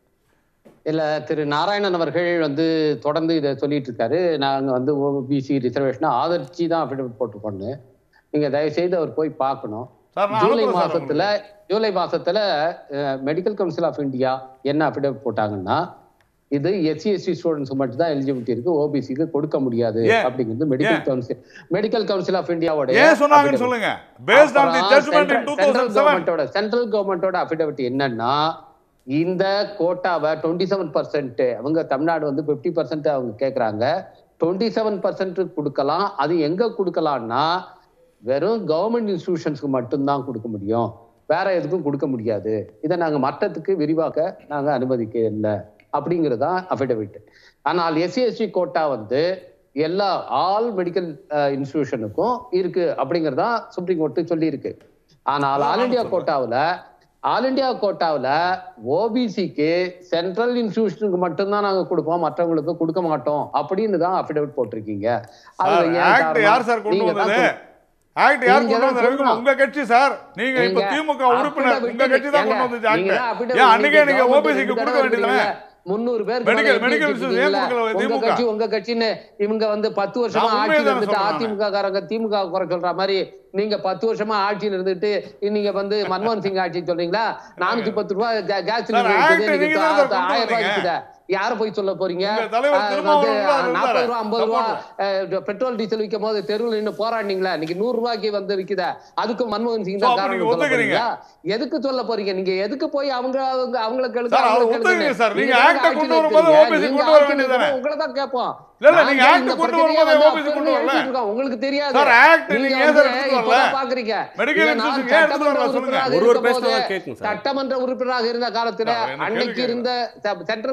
Speaker 2: இல்ல திரு நாராயணன் அவர்கள் வந்து தொடர்ந்து இதை சொல்லிட்டு இருக்காரு நாங்க வந்து ஓபிசி ரிசர்வேஷனை ஆதரிச்சு தான் அஃபிடவிட் போட்டுக்கோன்னு நீங்க தயவு செய்து அவர் போய் பார்க்கணும்
Speaker 3: சார், நான்
Speaker 2: ஜூலை
Speaker 3: அனுப்புறேன் சார்
Speaker 2: மாசத்துல ஜூலை மாசத்துல மெடிக்கல் கவுன்சில் ஆஃப் இந்தியா என்ன அஃபிடவிட் போட்டாங்கன்னா இது எஸ்சி எஸ்சி ஸ்டூடெண்ட்ஸ் மட்டும் தான் எலிஜிபிலிட்டி இருக்கு ஓபிசிக்கு கொடுக்க முடியாது
Speaker 3: ஏன்?
Speaker 2: அப்படிங்கிறது மெடிக்கல்
Speaker 3: ஏன்?
Speaker 2: கவுன்சில் மெடிக்கல் கவுன்சில் ஆஃப் இந்தியாவோட
Speaker 3: ஏன் சொன்னாங்கன்னு சொல்லுங்க based on the judgment in 2007
Speaker 2: கவர்மெண்டோட சென்ட்ரல் கவர்மெண்டோட அஃபிடவிட் என்னன்னா இந்த கோட்டாவை டுவெண்ட்டி செவன் பர்சன்ட் அவங்க தமிழ்நாடு வந்து பிப்டி பர்சன்ட் அவங்க கேட்குறாங்க டுவெண்ட்டி செவன் பர்சன்ட் கொடுக்கலாம் அது எங்க கொடுக்கலாம்னா வெறும் கவர்மெண்ட் இன்ஸ்டிடியூஷன்ஸ்க்கு மட்டும்தான் கொடுக்க முடியும் வேற எதுக்கும் கொடுக்க முடியாது இதை நாங்க மற்றத்துக்கு விரிவாக்க நாங்க அனுமதிக்க இல்லை அப்படிங்கிறது தான் அஃபிடவிட் ஆனால் எஸ்சி எஸ்டி கோட்டா வந்து எல்லா ஆல் மெடிக்கல் இன்ஸ்டிடியூஷனுக்கும் இருக்கு அப்படிங்கிறது தான் சுப்ரீம் கோர்ட்டு சொல்லியிருக்கு ஆனால் ஆல் இந்தியா கோட்டாவில் ஆல் இந்தியா கோட்டாவில் ஓபிசிக்கு சென்ட்ரல் இன்ஸ்டிடியூஷனுக்கு மட்டும்தான் நாங்க கொடுப்போம் மற்றவங்களுக்கு கொடுக்க மாட்டோம் அப்படின்னு தான் அஃபிடவிட் போட்டிருக்கீங்க அது
Speaker 3: சார்,
Speaker 2: ஏன்
Speaker 3: ஆக்ட்
Speaker 2: காரணம்?
Speaker 3: யார் சார் கொண்டு
Speaker 2: நீங்க தான்
Speaker 3: வந்தது
Speaker 2: சொல்லணும்.
Speaker 3: ஆக்ட் யார்
Speaker 2: நீங்க
Speaker 3: கொண்டு
Speaker 2: தான்
Speaker 3: வந்தது ரவிக்குமார்,
Speaker 2: சொல்லணும்.
Speaker 3: உங்க கட்சி சார் நீங்க இப்ப
Speaker 2: நீங்க
Speaker 3: திமுக உறுப்பினர்
Speaker 2: affidavit
Speaker 3: உங்க கட்சி தான் கொண்டு
Speaker 2: ஏங்க,
Speaker 3: வந்துச்சு
Speaker 2: நீங்க தான்
Speaker 3: ஆக்ட்
Speaker 2: affidavit
Speaker 3: ஏன் அன்னைக்கே நீங்க
Speaker 2: government
Speaker 3: ஓபிசிக்கு
Speaker 2: ரெண்டு
Speaker 3: கொடுக்க
Speaker 2: தடவை
Speaker 3: வேண்டியதானே
Speaker 2: எடுத்தீங்கல்ல? முந்நூறு பேர்
Speaker 3: Medical- medical issues ஏன் கொடுக்கல
Speaker 2: உங்க
Speaker 3: திமுக?
Speaker 2: கட்சி உங்க கட்சின்னு இவங்க வந்து பத்து வருஷமா
Speaker 3: நான் உண்மையை
Speaker 2: ஆட்சியில்
Speaker 3: தானே
Speaker 2: இருந்துட்டு
Speaker 3: சொல்றேன்
Speaker 2: அதிமுக காரங்க திமுக குறை சொல்ற மாதிரி நீங்க பத்து வருஷமா ஆட்சியில் இருந்துட்டு நீங்க வந்து மன்மோகன் சிங் ஆட்சி சொல்றீங்களா நானூத்தி பத்து ரூபாய் கே- கேஸ்
Speaker 3: சார்,
Speaker 2: சிலிண்டர்
Speaker 3: act
Speaker 2: இருக்குது,
Speaker 3: நீங்க தான்
Speaker 2: இன்னைக்கு
Speaker 3: சார் கொண்டு
Speaker 2: ஆயிரம் ரூபாய்
Speaker 3: வந்தீங்க.
Speaker 2: இருக்குதே. யார போய் சொல்ல போறீங்க
Speaker 3: உங்க தலைவர்
Speaker 2: அஹ்
Speaker 3: திருமாவளவன்
Speaker 2: வந்து
Speaker 3: தான் இருந்தாரு.
Speaker 2: நாற்பது ரூபா ஐம்பது ரூபா
Speaker 3: Support.
Speaker 2: அஹ் பெட்ரோல் டீசல் விற்கும் போது தெருவில் நின்று போராடினீங்களா இன்னைக்கு நூறு ரூபாய்க்கு வந்து விக்குதா அதுக்கு மன்மோகன் சிங்
Speaker 3: So,
Speaker 2: தான்
Speaker 3: அப்ப
Speaker 2: காரணம்
Speaker 3: நீங்க
Speaker 2: சொல்ல
Speaker 3: ஒத்துக்கிறீங்க?
Speaker 2: போறீங்களா எதுக்கு சொல்ல போறீங்க நீங்க எதுக்கு போய் அவங்க அவங்க அவங்களுக்கு எழுது
Speaker 3: சார், அதை
Speaker 2: அவங்களுக்கு
Speaker 3: ஒத்துக்கிறீங்க
Speaker 2: எழுதுன்னு?
Speaker 3: சார். நீங்க
Speaker 2: நீங்க
Speaker 3: act அ
Speaker 2: ஆட்சியில
Speaker 3: கொண்டு வரும்போது
Speaker 2: இருக்கீங்க.
Speaker 3: OBC
Speaker 2: நீங்க
Speaker 3: கொண்டு வர
Speaker 2: ஆட்சியில
Speaker 3: வேண்டியதுதானே?
Speaker 2: இருக்கீங்க, உங்களை தான் கேட்போம்
Speaker 3: இல்ல, இல்ல, நீங்க
Speaker 2: நாங்க
Speaker 3: act
Speaker 2: இந்த
Speaker 3: கொண்டு
Speaker 2: பிரச்சனையை
Speaker 3: வரும்போது
Speaker 2: வந்து
Speaker 3: OBC
Speaker 2: அப்ப
Speaker 3: கொண்டு
Speaker 2: இருந்து
Speaker 3: வரல.
Speaker 2: எழுதிட்டு இருக்கோம். உங்களுக்கு தெரியாது
Speaker 3: சார், act
Speaker 2: நீங்க
Speaker 3: நீங்க ஏன் சார்
Speaker 2: வந்து
Speaker 3: எடுத்துட்டு
Speaker 2: இப்பதான்
Speaker 3: வரல?
Speaker 2: பாக்குறீங்க
Speaker 3: Medical
Speaker 2: இல்ல, நான்
Speaker 3: institution ஏன் எடுத்துட்டு
Speaker 2: சட்டமன்ற
Speaker 3: வரல? சொல்லுங்க.
Speaker 2: உறுப்பினராக
Speaker 1: ஒரு ஒரு
Speaker 2: இருக்கும்போது,
Speaker 1: பேசுனதா கேட்குங்க சார்.
Speaker 2: சட்டமன்ற உறுப்பினராக இருந்த காலத்துல
Speaker 3: சார், என்ன கேள்வி
Speaker 2: அன்னைக்கு இருந்த சென்ட்ரல் கவர்மெண்ட்ல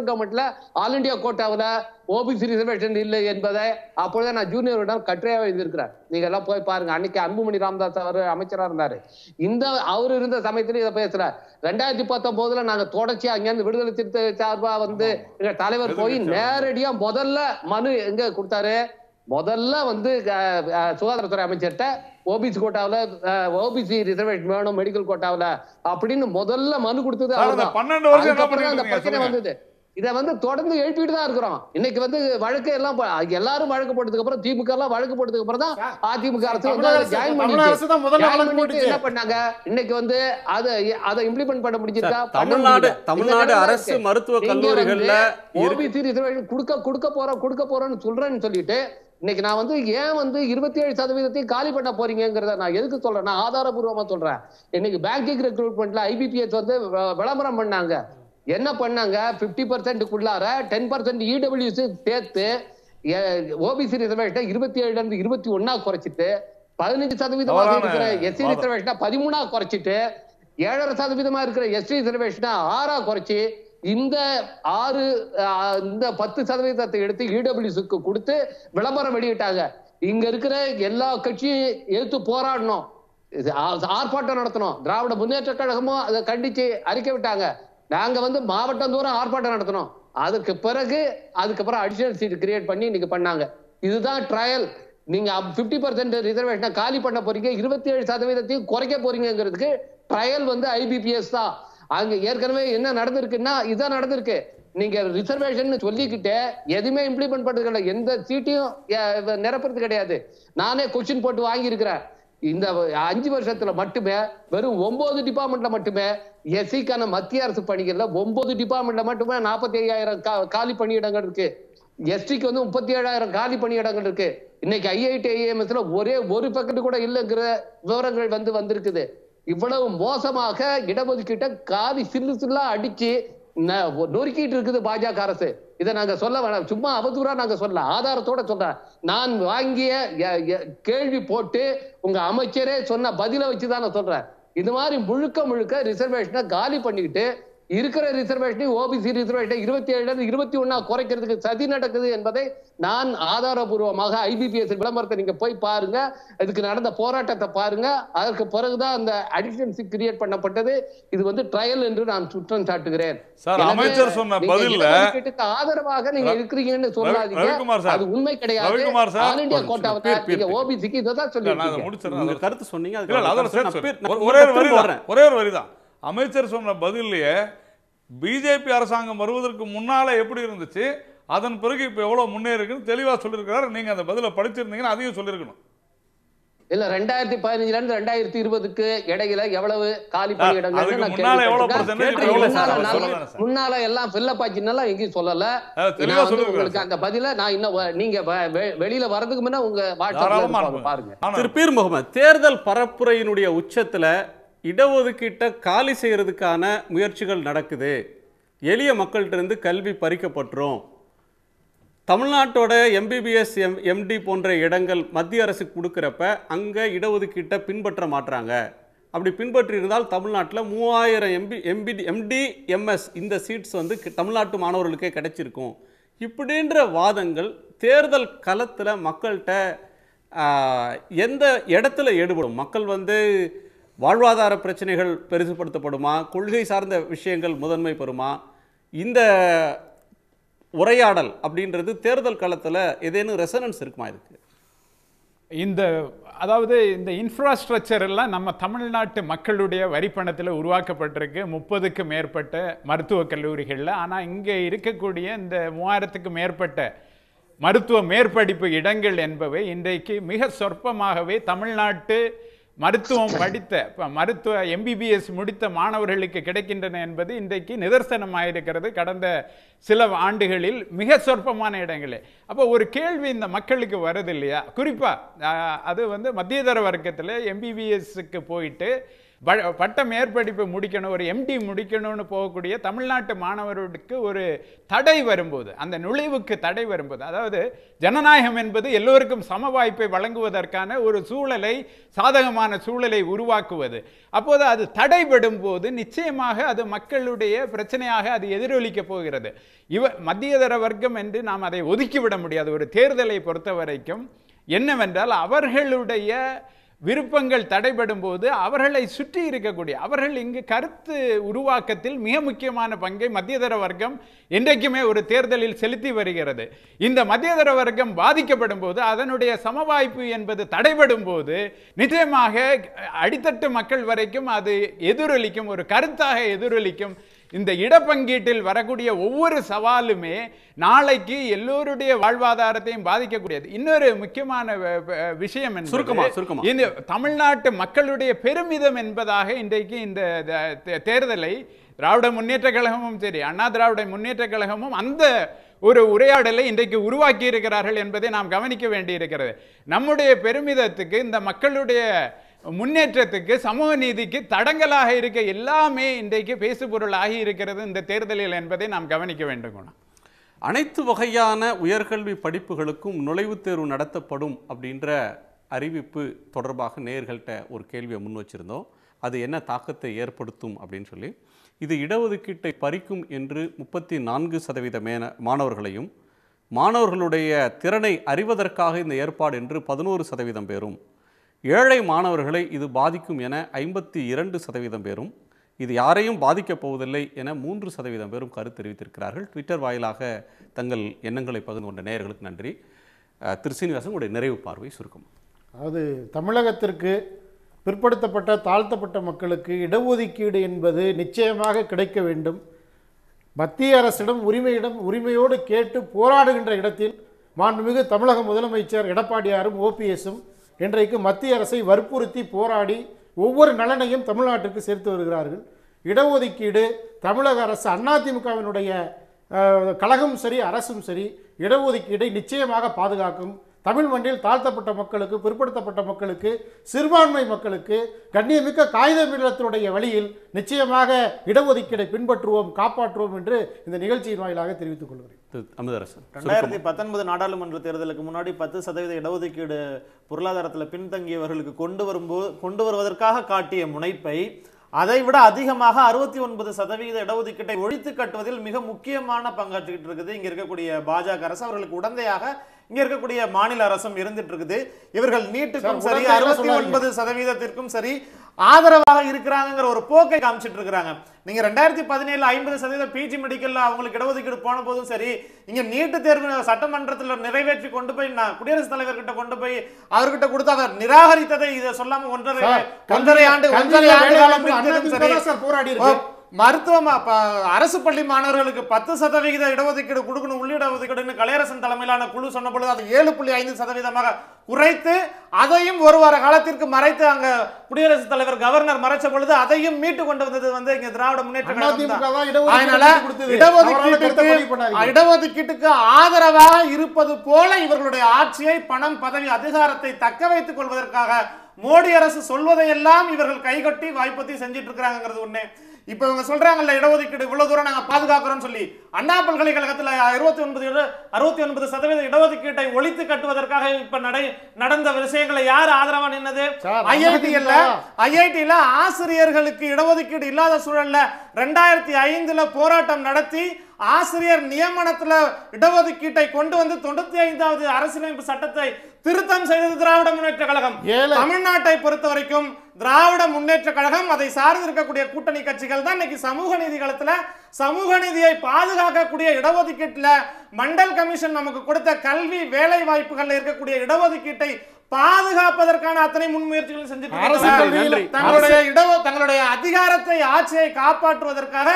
Speaker 2: ஆல் இந்தியா கோட்டாவில் ஓபிசி ரிசர்வேஷன் இல்லை என்பதை அப்பொழுது நான் ஜூனியர் விடம் கட்டுரையாக எழுதியிருக்கிறேன் நீங்க எல்லாம் போய் பாருங்க அன்னைக்கு அன்புமணி ராமதாஸ் அவர் அமைச்சரா இருந்தாரு இந்த அவர் இருந்த சமயத்துல இதை பேசுற ரெண்டாயிரத்தி பத்தொன்பதுல நாங்க தொடர்ச்சியா அங்கிருந்து விடுதலை சிறுத்தை சார்பா வந்து எங்க தலைவர் போய் நேரடியா முதல்ல மனு எங்க கொடுத்தாரு முதல்ல வந்து அஹ், அஹ், சுகாதாரத்துறை அமைச்சர்கிட்ட ஓபிசி கோட்டாவில் ஓபிசி ரிசர்வேஷன் வேணும் மெடிக்கல் கோட்டாவில் அப்படின்னு முதல்ல மனு கொடுத்தது
Speaker 3: சார், அந்த
Speaker 2: அவர்தான்.
Speaker 3: 12 வருஷம் என்ன
Speaker 2: அதுக்கப்புறம் தான் அந்த
Speaker 3: பண்ணிட்டு
Speaker 2: பிரச்சனை
Speaker 3: இருக்கீங்க?
Speaker 2: வந்தது இதை வந்து தொடர்ந்து எழுப்பிட்டு தான் இருக்கிறோம் இன்னைக்கு வந்து வழக்கு எல்லாம் ப- எல்லாரும் வழக்கு போட்டதுக்கு அப்புறம் திமுக எல்லாம் வழக்கு போட்டதுக்கு அப்புறம் தான் அதிமுக அரசு வந்து
Speaker 6: தமிழக
Speaker 2: அதை
Speaker 6: அரசு-
Speaker 2: ஜாயின்
Speaker 6: தமிழக
Speaker 2: பண்ணிச்சு
Speaker 6: அரசு தான் முதல்ல
Speaker 2: Join
Speaker 6: வழக்கு
Speaker 2: பண்ணிட்டு
Speaker 6: போட்டுச்சு.
Speaker 2: என்ன பண்ணாங்க இன்னைக்கு வந்து அதை அதை இம்ப்ளிமெண்ட் பண்ண முடிஞ்சிருக்கா
Speaker 1: சார்,
Speaker 2: பண்ண
Speaker 1: தமிழ்நாடு
Speaker 2: முடியல.
Speaker 1: தமிழ்நாடு
Speaker 2: இந்த நிலைமை
Speaker 1: அரசு
Speaker 2: இருக்கு.
Speaker 1: மருத்துவக்
Speaker 2: நீங்க
Speaker 1: கல்லூரிகள்ல
Speaker 2: வந்து
Speaker 1: இருக்கு-
Speaker 2: OBC ரிசர்வேஷன் கொடுக்க கொடுக்க போறோம் கொடுக்க போறோம்னு சொல்றேன்னு சொல்லிட்டு இன்னைக்கு நான் வந்து ஏன் வந்து இருபத்தி ஏழு சதவீதத்தையும் காலி பண்ண போறீங்கிறத நான் எதுக்கு சொல்றேன் நான் ஆதாரபூர்வமா சொல்றேன் இன்னைக்கு பேங்கிங் ரெக்ரூட்மெண்ட்ல ஐபிபிஎஸ் வந்து வ- விளம்பரம் பண்ணாங்க என்ன பண்ணாங்க பிப்டி பர்சன்ட்டுக்குள்ளார டென் பர்சன்ட் இடபிள்யூசி சேர்த்து ஓபிசி ரிசர்வேஷன் இருபத்தி ஏழுல இருந்து இருபத்தி ஒன்னா குறைச்சிட்டு பதினஞ்சு சதவீதமாக
Speaker 3: தவறான
Speaker 2: இருக்கிற எஸ்சி
Speaker 3: வாதம்.
Speaker 2: ரிசர்வேஷனை பதிமூணா குறைச்சிட்டு ஏழரை சதவீதமா இருக்கிற எஸ்டி ரிசர்வேஷனை ஆறா குறைச்சி இந்த ஆறு ஆஹ், இந்த பத்து சதவீதத்தை எடுத்து இடபிள்யூசிக்கு கொடுத்து விளம்பரம் வெளியிட்டாங்க இங்க இருக்கிற எல்லா கட்சியும் எதிர்த்து போராடணும் இது ஆ- ஆர்ப்பாட்டம் நடத்தணும் திராவிட முன்னேற்ற கழகமும் அதை கண்டிச்சு அறிக்கை விட்டாங்க நாங்க வந்து மாவட்டம் தூரம் ஆர்ப்பாட்டம் நடத்தணும் அதுக்கு பிறகு அதுக்கப்புறம் அடிஷனல் சீட் கிரியேட் பண்ணி இன்னைக்கு பண்ணாங்க இதுதான் ட்ரையல் நீங்க பிப்டி பர்சன்ட் ரிசர்வேஷனை காலி பண்ண போறீங்க இருபத்தி ஏழு சதவீதத்தையும் குறைக்க போறீங்கிறதுக்கு ட்ரையல் வந்து ஐபிபிஎஸ் தான் அங்க ஏற்கனவே என்ன நடந்திருக்குன்னா இதான் நடந்திருக்கு நீங்க ரிசர்வேஷன் சொல்லிக்கிட்டே எதுவுமே இம்ப்ளிமெண்ட் பண்றது கிடையாது எந்த சீட்டையும் அஹ், நிரப்புறது கிடையாது நானே கொஸ்டின் போட்டு வாங்கியிருக்கிறேன் இந்த அஞ்சு வருஷத்துல மட்டுமே வெறும் ஒன்பது டிபார்ட்மெண்ட்ல மட்டுமே எஸ்சிக்கான மத்திய அரசு பணிகள்ல ஒன்பது டிபார்ட்மெண்ட்ல மட்டுமே நாற்பத்தி ஐயாயிரம் காலி பணியிடங்கள் இருக்கு எஸ்டிக்கு வந்து முப்பத்தி ஏழாயிரம் காலி பணியிடங்கள் இருக்கு இன்னைக்கு ஐஐடி ஐஎம்எஸ்ல ஒரே ஒரு பக்கெட் கூட இல்லைங்கிற விவரங்கள் வந்து வந்திருக்குது இவ்வளவு மோசமாக இடஒதுக்கீட்டை காதி சில்லு சில்லா அடிச்சு ந- நொறுக்கிட்டு இருக்குது பாஜக அரசு இதை நாங்க சொல்ல வேணாம் சும்மா அவதூறா நாங்க சொல்ல ஆதாரத்தோட சொல்றேன் நான் வாங்கிய எ- எ- கேள்வி போட்டு உங்க அமைச்சரே சொன்ன பதில வச்சுதான் நான் சொல்றேன் இது மாதிரி முழுக்க முழுக்க ரிசர்வேஷனை காலி பண்ணிக்கிட்டு இருக்கிற ரிசர்வேஷனை ஓபிசி ரிசர்வேஷனை இருபத்தி ஏழுல இருந்து இருபத்தி ஒண்ணா குறைக்கிறதுக்கு சதி நடக்குது என்பதை நான் ஆதாரபூர்வமாக ஐபிபிஎஸ் விளம்பரத்தை நீங்க போய் பாருங்க இதுக்கு நடந்த போராட்டத்தை பாருங்க அதற்கு பிறகுதான் அந்த அடிஷன்ஸ் கிரியேட் பண்ணப்பட்டது இது வந்து ட்ரையல் என்று நான் குற்றம் சாட்டுகிறேன்
Speaker 3: சார்,
Speaker 2: எனவே
Speaker 3: அமைச்சர் சொன்ன
Speaker 2: நீங்க
Speaker 3: பதில்ல-
Speaker 2: இடஒதுக்கீட்டுக்கு ஆதரவாக நீங்க
Speaker 3: ரவி-
Speaker 2: இருக்கிறீங்கன்னு
Speaker 3: ரவிக்குமார்
Speaker 2: சொல்லாதீங்க
Speaker 3: சார்.
Speaker 2: அது உண்மை கிடையாது
Speaker 3: ரவிக்குமார் சார்.
Speaker 2: ஆல் இந்தியா
Speaker 1: ஒரு நிமிஷம்.
Speaker 2: கோட்டாவில்
Speaker 1: பேர், பேர்,
Speaker 2: நீங்க
Speaker 1: பேர்.
Speaker 2: ஓபிசிக்கு இதை தான்
Speaker 3: இல்ல, நான் அதை
Speaker 2: சொல்லி
Speaker 3: முடிச்சிடுறேன்
Speaker 1: உங்க
Speaker 3: அதோட-
Speaker 1: கருத்து சொன்னீங்க
Speaker 3: இல்ல, இல்ல, அதோட
Speaker 1: அதுக்கு
Speaker 3: சேர்த்து
Speaker 1: நான் பேர்-
Speaker 3: சொல்றேன்.
Speaker 1: நான்
Speaker 3: ஒரே ஒரு
Speaker 1: திரும்ப
Speaker 3: வரி
Speaker 1: வர்றேன்.
Speaker 3: ஒரே ஒரு வரி தான் அமைச்சர் சொன்ன பதில்லையே பிஜேபி அரசாங்கம் வருவதற்கு முன்னால எப்படி இருந்துச்சு அதன் பிறகு இப்ப எவ்வளவு முன்னேறிருக்குன்னு தெளிவா சொல்லியிருக்கிறாரு நீங்க அந்த பதில படிச்சிருந்தீங்கன்னா அதையும் சொல்லியிருக்கணும்
Speaker 2: இல்ல ரெண்டாயிரத்தி பதினஞ்சுல இருந்து ரெண்டாயிரத்தி இருபதுக்கு இடையில எவ்வளவு காலி
Speaker 3: சார்,
Speaker 2: பணியிடங்கள்
Speaker 3: அதுக்கு
Speaker 2: நான்
Speaker 3: முன்னால எவ்வளவு
Speaker 2: கேள்விப்பட்டிருக்கேன்.
Speaker 3: percentage,
Speaker 1: இப்ப எவ்வளவு சார்?
Speaker 2: முன்னால
Speaker 1: அவர்
Speaker 2: நல்ல-
Speaker 3: சொல்லல சார்.
Speaker 2: முன்னால எல்லாம் ஃபில்லப் ஆச்சுன்னால எங்கேயும் சொல்லல
Speaker 3: அது தெளிவா
Speaker 2: நான் வந்து
Speaker 3: சொல்லியிருக்கிறார்
Speaker 2: உங்களுக்கு அந்த பதில நான் இன்னும் வ- நீங்க வ- வெ- வெளியில வர்றதுக்கு முன்ன உங்க
Speaker 3: தாராளமா
Speaker 2: வாட்ஸ்அப்ல
Speaker 3: அனுப்புங்க.
Speaker 2: பாருங்க
Speaker 3: ஆனா,
Speaker 1: திரு பீர் முகமது தேர்தல் பரப்புரையினுடைய உச்சத்துல இடஒதுக்கீட்டை காலி செய்யறதுக்கான முயற்சிகள் நடக்குது எளிய மக்கள்கிட்ட இருந்து கல்வி பறிக்கப்பட்டுரும் தமிழ்நாட்டோட எம்பிபிஎஸ் எம் எம்டி போன்ற இடங்கள் மத்திய அரசு கொடுக்குறப்ப அங்கே இடஒதுக்கீட்டை பின்பற்ற மாட்றாங்க அப்படி பின்பற்றி இருந்தால் தமிழ்நாட்டில் மூவாயிரம் எம்பி எம்பி எம்டி எம்எஸ் இந்த சீட்ஸ் வந்து கி- தமிழ்நாட்டு மாணவர்களுக்கே கிடைச்சிருக்கும் இப்படின்ற வாதங்கள் தேர்தல் களத்தில் மக்கள்கிட்ட ஆஹ், எந்த இடத்துல ஈடுபடும் மக்கள் வந்து வாழ்வாதார பிரச்சனைகள் பெரிதுபடுத்தப்படுமா கொள்கை சார்ந்த விஷயங்கள் முதன்மை பெறுமா இந்த உரையாடல் அப்படின்றது தேர்தல் களத்தில் ஏதேனும் ரெசனன்ஸ் இருக்குமா இதுக்கு
Speaker 5: இந்த அதாவது இந்த இன்ஃப்ராஸ்ட்ரக்சர் எல்லாம் நம்ம தமிழ்நாட்டு மக்களுடைய வரிப்பணத்தில் உருவாக்கப்பட்டிருக்கு முப்பதுக்கு மேற்பட்ட மருத்துவக் கல்லூரிகளில் ஆனால் இங்கே இருக்கக்கூடிய இந்த மூவாயிரத்துக்கு மேற்பட்ட மருத்துவ மேற்படிப்பு இடங்கள் என்பவை இன்றைக்கு மிக சொற்பமாகவே தமிழ்நாட்டு மருத்துவம் படித்த இப்ப மருத்துவ எம்பிபிஎஸ் முடித்த மாணவர்களுக்கு கிடைக்கின்றன என்பது இன்றைக்கு நிதர்சனமாயிருக்கிறது கடந்த சில ஆண்டுகளில் மிக சொற்பமான இடங்களே அப்போ ஒரு கேள்வி இந்த மக்களுக்கு வருது இல்லையா குறிப்பா ஆஹ், அது வந்து மத்தியதர வர்க்கத்தில் எம்பிபிஎஸ்க்கு போயிட்டு ப- பட்ட மேற்படிப்பு முடிக்கணும் ஒரு எம்டி முடிக்கணும்னு போகக்கூடிய தமிழ்நாட்டு மாணவர்களுக்கு ஒரு தடை வரும்போது அந்த நுழைவுக்கு தடை வரும்போது அதாவது ஜனநாயகம் என்பது எல்லோருக்கும் சம வாய்ப்பை வழங்குவதற்கான ஒரு சூழலை சாதகமான சூழலை உருவாக்குவது அப்போது அது தடைபடும் போது நிச்சயமாக அது மக்களுடைய பிரச்சனையாக அது எதிரொலிக்க போகிறது இவ மத்தியதர வர்க்கம் என்று நாம் அதை ஒதுக்கிவிட முடியாது ஒரு தேர்தலை பொறுத்த வரைக்கும் என்னவென்றால் அவர்களுடைய விருப்பங்கள் தடைபடும் போது அவர்களை சுற்றி இருக்கக்கூடிய அவர்கள் இங்கு கருத்து உருவாக்கத்தில் மிக முக்கியமான பங்கை மத்தியதர வர்க்கம் என்றைக்குமே ஒரு தேர்தலில் செலுத்தி வருகிறது இந்த மத்தியதர வர்க்கம் பாதிக்கப்படும் போது அதனுடைய சமவாய்ப்பு என்பது தடைபடும் போது நிச்சயமாக அடித்தட்டு மக்கள் வரைக்கும் அது எதிரொலிக்கும் ஒரு கருத்தாக எதிரொலிக்கும் இந்த இடப்பங்கீட்டில் வரக்கூடிய ஒவ்வொரு சவாலுமே நாளைக்கு எல்லோருடைய வாழ்வாதாரத்தையும் பாதிக்கக்கூடியது இன்னொரு முக்கியமான வ- வ- விஷயம் என்பது
Speaker 1: சுருக்கமா, சுருக்கமா.
Speaker 5: இந்த தமிழ்நாட்டு மக்களுடைய பெருமிதம் என்பதாக இன்றைக்கு இந்த த- தே- தேர்தலை திராவிட முன்னேற்ற கழகமும் சரி அண்ணா திராவிட முன்னேற்ற கழகமும் அந்த ஒரு உரையாடலை இன்றைக்கு உருவாக்கி இருக்கிறார்கள் என்பதை நாம் கவனிக்க வேண்டியிருக்கிறது நம்முடைய பெருமிதத்துக்கு இந்த மக்களுடைய முன்னேற்றத்துக்கு சமூக நீதிக்கு தடங்கலாக இருக்க எல்லாமே இன்றைக்கு பேசுபொருள் ஆகி இருக்கிறது இந்த தேர்தலில் என்பதை நாம் கவனிக்க வேண்டும் குணம்
Speaker 1: அனைத்து வகையான உயர்கல்வி படிப்புகளுக்கும் நுழைவுத் தேர்வு நடத்தப்படும் அப்படின்ற அறிவிப்பு தொடர்பாக நேயர்கள்ட்ட ஒரு கேள்வியை முன் வச்சிருந்தோம் அது என்ன தாக்கத்தை ஏற்படுத்தும் அப்படின்னு சொல்லி இது இடஒதுக்கீட்டை பறிக்கும் என்று முப்பத்தி நான்கு சதவீத மேன மாணவர்களையும் மாணவர்களுடைய திறனை அறிவதற்காக இந்த ஏற்பாடு என்று பதினோரு சதவீதம் பேரும் ஏழை மாணவர்களை இது பாதிக்கும் என ஐம்பத்தி இரண்டு சதவீதம் பேரும் இது யாரையும் பாதிக்கப் போவதில்லை என மூன்று சதவீதம் பேரும் கருத்து தெரிவித்திருக்கிறார்கள் ட்விட்டர் வாயிலாக தங்கள் எண்ணங்களை பகிர்ந்து கொண்ட நேயர்களுக்கு நன்றி அஹ், திரு சீனிவாசன் உங்களுடைய நிறைவு பார்வை சுருக்கம்
Speaker 6: அதாவது தமிழகத்திற்கு பிற்படுத்தப்பட்ட தாழ்த்தப்பட்ட மக்களுக்கு இடஒதுக்கீடு என்பது நிச்சயமாக கிடைக்க வேண்டும் மத்திய அரசிடம் உரிமையிடம் உரிமையோடு கேட்டு போராடுகின்ற இடத்தில் மாண்புமிகு தமிழக முதலமைச்சர் எடப்பாடியாரும் ஓபிஎஸும் இன்றைக்கு மத்திய அரசை வற்புறுத்தி போராடி ஒவ்வொரு நலனையும் தமிழ்நாட்டிற்கு சேர்த்து வருகிறார்கள் இடஒதுக்கீடு தமிழக அரசு அதிமுகவினுடைய அஹ், கழகம் சரி அரசும் சரி இடஒதுக்கீடை நிச்சயமாக பாதுகாக்கும் தமிழ் மண்ணில் தாழ்த்தப்பட்ட மக்களுக்கு பிற்படுத்தப்பட்ட மக்களுக்கு சிறுபான்மை மக்களுக்கு கண்ணியமிக்க காகித மில்லத்தினுடைய வழியில் நிச்சயமாக இடஒதுக்கீடை பின்பற்றுவோம் காப்பாற்றுவோம் என்று இந்த நிகழ்ச்சியின் வாயிலாக தெரிவித்துக் கொள்கிறேன்
Speaker 1: திரு அமுதரசன்
Speaker 4: ரெண்டாயிரத்தி பத்தொன்பது நாடாளுமன்ற தேர்தலுக்கு முன்னாடி பத்து சதவீத இடஒதுக்கீடு பொருளாதாரத்தில் பின்தங்கியவர்களுக்கு கொண்டு வரும்போது கொண்டு வருவதற்காக காட்டிய முனைப்பை அதை விட அதிகமாக அறுபத்தி ஒன்பது சதவீத இடஒதுக்கீட்டை ஒழித்து கட்டுவதில் மிக முக்கியமான பங்காற்றிக்கிட்டு இருக்குது இங்க இருக்கக்கூடிய பாஜக அரசு அவர்களுக்கு உடந்தையாக இங்க இருக்கக்கூடிய மாநில அரசும் இருந்துட்டு இருக்குது இவர்கள் நீட்டுக்கும்
Speaker 6: சார்,
Speaker 4: சரி
Speaker 6: உடந்தையா
Speaker 4: அறுபத்தி
Speaker 6: சொல்லாதீங்க.
Speaker 4: ஒன்பது சதவீதத்திற்கும் சரி ஆதரவாக இருக்கிறாங்கிற ஒரு போக்கை காமிச்சிட்டு இருக்கிறாங்க நீங்க ரெண்டாயிரத்தி பதினேழு ஐம்பது சதவீதம் பிஜி மெடிக்கல்ல அவங்களுக்கு இடஒதுக்கீடு போன போதும் சரி இங்க நீட்டு தேர்வு சட்டமன்றத்தில் நிறைவேற்றி கொண்டு போய் நான் குடியரசுத் தலைவர்கிட்ட கொண்டு போய் அவர்கிட்ட கொடுத்து அவர் நிராகரித்ததை இதை சொல்லாம ஒன்றரை
Speaker 6: சார்,
Speaker 4: ஒன்றரை ஆண்டு ஒன்றரை
Speaker 6: கல்வியில வேலை
Speaker 4: ஆண்டு காலம்
Speaker 6: வாய்ப்பு
Speaker 4: பிரித்ததும்
Speaker 6: அதிமுக
Speaker 4: சரி
Speaker 6: தான் சார் போராடி இருக்கு.
Speaker 4: ஓ, மருத்துவம் அப்ப அரசு பள்ளி மாணவர்களுக்கு பத்து சதவிகித இடஒதுக்கீடு கொடுக்கணும் உள்ளிட ஒதுக்கீடுன்னு கலையரசன் தலைமையிலான குழு சொன்ன பொழுது அது ஏழு புள்ளி ஐந்து சதவீதமாக குறைத்து அதையும் ஒரு வார காலத்திற்கு மறைத்து அங்க குடியரசுத் தலைவர் கவர்னர் மறைச்ச பொழுது அதையும் மீட்டு கொண்டு வந்தது வந்து இங்க திராவிட முன்னேற்ற கழகம்
Speaker 6: அதிமுக
Speaker 4: தான்.
Speaker 6: தான் இடஒதுக்கீடு
Speaker 4: அதனால
Speaker 6: கொடுத்தது. அவரால கருத்தை பதிவு
Speaker 4: இடஒதுக்கீட்டுக்கு
Speaker 6: பண்ணாதீங்க.
Speaker 4: இடஒதுக்கீட்டுக்கு ஆதரவாக இருப்பது போல இவர்களுடைய ஆட்சியை பணம் பதவி அதிகாரத்தை தக்க வைத்துக் கொள்வதற்காக மோடி அரசு சொல்வதையெல்லாம் இவர்கள் கைகட்டி வாய்ப்பத்தி செஞ்சிட்டு இருக்காங்கிறது ஒண்ணு இப்ப இவங்க சொல்றாங்கல்ல இடஒதுக்கீடு இவ்வளவு தூரம் நாங்க பாதுகாக்கிறோம் சொல்லி அண்ணா பல்கலைக்கழகத்துல அறுபத்தி ஒன்பது அறுபத்தி ஒன்பது சதவீத இடஒதுக்கீட்டை ஒழித்து கட்டுவதற்காக இப்ப நடை நடந்த விஷயங்களை யார் ஆதரவா நின்னது
Speaker 6: சார்,
Speaker 4: ஐஐடிஎல்ல
Speaker 6: அதிமுக.
Speaker 4: ஐஐடியில் ஆசிரியர்களுக்கு இடஒதுக்கீடு இல்லாத சூழல்ல ரெண்டாயிரத்தி ஐந்துல போராட்டம் நடத்தி ஆசிரியர் நியமனத்துல இடஒதுக்கீட்டை கொண்டு வந்து தொண்ணூத்தி ஐந்தாவது அரசியலமைப்பு சட்டத்தை திருத்தம் செய்தது திராவிட முன்னேற்ற கழகம்
Speaker 6: ஏழை-
Speaker 4: தமிழ்நாட்டை பொறுத்த வரைக்கும் திராவிட முன்னேற்ற கழகம் அதை சார்ந்து இருக்கக்கூடிய கூட்டணி கட்சிகள் தான் இன்னைக்கு சமூக நீதி களத்துல சமூக நீதியை பாதுகாக்கக்கூடிய இடஒதுக்கீட்டுல மண்டல் கமிஷன் நமக்கு கொடுத்த கல்வி வேலை வாய்ப்புகள்ல இருக்கக்கூடிய இடஒதுக்கீட்டை பாதுகாப்பதற்கான அத்தனை முன்முயற்சிகளும் செஞ்சுட்டு
Speaker 6: அரசு
Speaker 4: இருக்காங்க.
Speaker 6: கல்வியில்
Speaker 4: தங்களுடைய இட தங்களுடைய அதிகாரத்தை ஆட்சியை காப்பாற்றுவதற்காக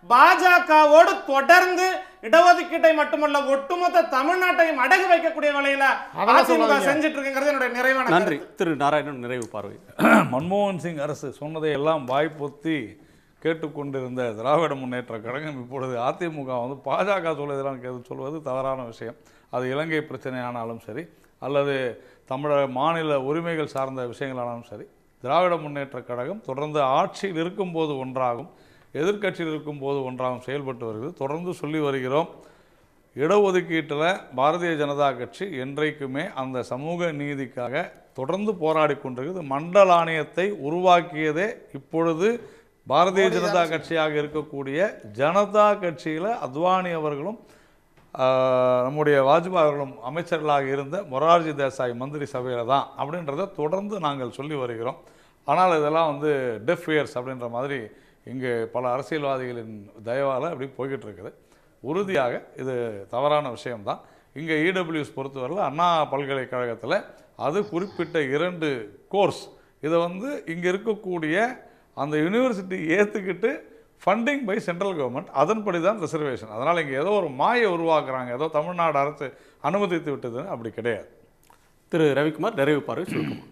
Speaker 4: பாஜகவோடு தொடர்ந்து இடஒதுக்கீட்டை மட்டுமல்ல ஒட்டுமொத்த தமிழ்நாட்டையும் அடகு வைக்கக்கூடிய வேலையில
Speaker 6: அதெல்லாம்
Speaker 4: அதிமுக
Speaker 6: சொல்லாதீங்க.
Speaker 4: செஞ்சுட்டு இருக்குங்கிறது என்னுடைய நிறைவான
Speaker 1: நன்றி
Speaker 4: கருத்து.
Speaker 1: திரு நாராயணன் நிறைவு பார்வை
Speaker 3: மன்மோகன் சிங் அரசு சொன்னதை எல்லாம் வாய்ப்பொத்தி கேட்டுக்கொண்டிருந்த திராவிட முன்னேற்ற கழகம் இப்பொழுது அதிமுக வந்து பாஜக சொல்வதெல்லாம் கேட்டு சொல்வது தவறான விஷயம் அது இலங்கை பிரச்சனையானாலும் சரி அல்லது தமிழக மாநில உரிமைகள் சார்ந்த விஷயங்களானாலும் சரி திராவிட முன்னேற்றக் கழகம் தொடர்ந்து ஆட்சியில் இருக்கும்போது ஒன்றாகும் எதிர்க்கட்சியில் இருக்கும்போது ஒன்றாகும் செயல்பட்டு வருகிறது தொடர்ந்து சொல்லி வருகிறோம் இடஒதுக்கீட்டில் பாரதிய ஜனதா கட்சி என்றைக்குமே அந்த சமூக நீதிக்காக தொடர்ந்து போராடி கொண்டிருக்கிறது மண்டல ஆணையத்தை உருவாக்கியதே இப்பொழுது பாரதிய ஜனதா கட்சியாக இருக்கக்கூடிய ஜனதா கட்சியில் அத்வானி அவர்களும் ஆஹ், நம்முடைய வாஜ்பாய் அவர்களும் அமைச்சர்களாக இருந்த மொரார்ஜி தேசாய் மந்திரி சபையில் தான் அப்படின்றத தொடர்ந்து நாங்கள் சொல்லி வருகிறோம் ஆனால் இதெல்லாம் வந்து டெஃப் இயர்ஸ் அப்படின்ற மாதிரி இங்கு பல அரசியல்வாதிகளின் தயவால் அப்படி போய்கிட்டு இருக்குது உறுதியாக இது தவறான விஷயம்தான் இங்கே இடபிள்யூஎஸ் பொறுத்தவரையில் அண்ணா பல்கலைக்கழகத்தில் அது குறிப்பிட்ட இரண்டு கோர்ஸ் இதை வந்து இங்கே இருக்கக்கூடிய அந்த யூனிவர்சிட்டி ஏற்றுக்கிட்டு ஃபண்டிங் பை சென்ட்ரல் கவர்மெண்ட் அதன்படி தான் ரிசர்வேஷன் அதனால் இங்கே ஏதோ ஒரு மாயை உருவாக்குறாங்க ஏதோ தமிழ்நாடு அரசு அனுமதித்து விட்டதுன்னு அப்படி கிடையாது
Speaker 1: திரு ரவிக்குமார் நிறைவு பார்வை சுருக்கமா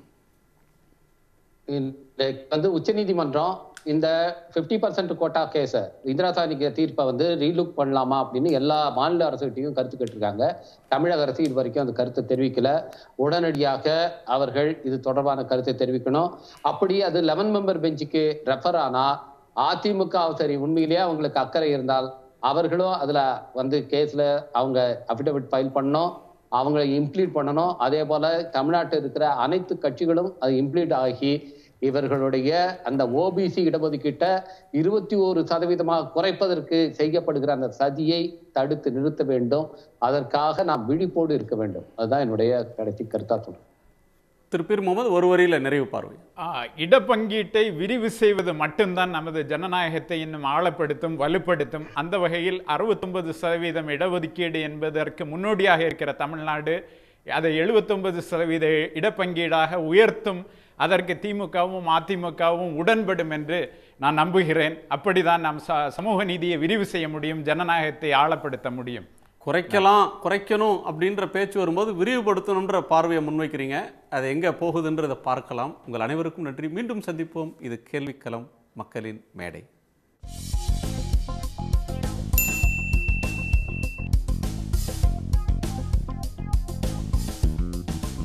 Speaker 2: இந்த வந்து உச்சநீதிமன்றம் இந்த 50% பர்சன்ட் கோட்டா கேஸை இந்திரா சாதிக்க தீர்ப்பை வந்து ரீலுக் பண்ணலாமா அப்படின்னு எல்லா மாநில அரசுகிட்டையும் கருத்து கேட்டிருக்காங்க தமிழக அரசு இது வரைக்கும் அந்த கருத்தை தெரிவிக்கல உடனடியாக அவர்கள் இது தொடர்பான கருத்தை தெரிவிக்கணும் அப்படி அது லெவன் மெம்பர் பெஞ்சுக்கு ரெஃபர் ஆனா அதிமுக சரி உண்மையிலேயே அவங்களுக்கு அக்கறை இருந்தால் அவர்களும் அதுல வந்து கேஸ்ல அவங்க அஃபிடவிட் ஃபைல் பண்ணணும் அவங்களை இம்ப்ளீட் பண்ணணும் அதே போல தமிழ்நாட்டில் இருக்கிற அனைத்து கட்சிகளும் அது இம்ப்ளீட் ஆகி இவர்களுடைய அந்த ஓபிசி இடஒதுக்கீட்டை இருபத்தி ஒரு சதவீதமாக குறைப்பதற்கு செய்யப்படுகிற அந்த சதியை தடுத்து நிறுத்த வேண்டும் அதற்காக நாம் விழிப்போடு இருக்க வேண்டும் அதுதான் என்னுடைய கடைசி கருத்தா சொல்றேன்
Speaker 1: திரு பீர் முகமது ஒரு வரியில் நிறைவு பார்வை
Speaker 5: ஆ, இடப்பங்கீட்டை விரிவு செய்வது மட்டும்தான் நமது ஜனநாயகத்தை இன்னும் ஆழப்படுத்தும் வலுப்படுத்தும் அந்த வகையில் அறுபத்தொன்பது சதவீதம் இடஒதுக்கீடு என்பதற்கு முன்னோடியாக இருக்கிற தமிழ்நாடு அதை எழுபத்தொன்பது சதவீத இடப்பங்கீடாக உயர்த்தும் அதற்கு திமுகவும் அதிமுகவும் உடன்படும் என்று நான் நம்புகிறேன் அப்படிதான் நாம் ச- சமூக நீதியை விரிவு செய்ய முடியும் ஜனநாயகத்தை ஆழப்படுத்த முடியும்
Speaker 1: குறைக்கலாம் குறைக்கணும் அப்படின்ற பேச்சு வரும்போது விரிவுபடுத்தணுன்ற பார்வையை முன்வைக்கிறீங்க அது எங்கே போகுதுன்றதை பார்க்கலாம் உங்கள் அனைவருக்கும் நன்றி மீண்டும் சந்திப்போம் இது கேள்விக்களம் மக்களின் மேடை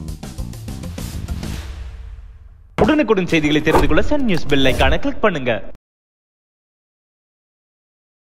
Speaker 7: உடனுக்குடன் செய்திகளை தெரிந்து கொள்ள சன் நியூஸ் பெல் ஐகானை கிளிக் பண்ணுங்க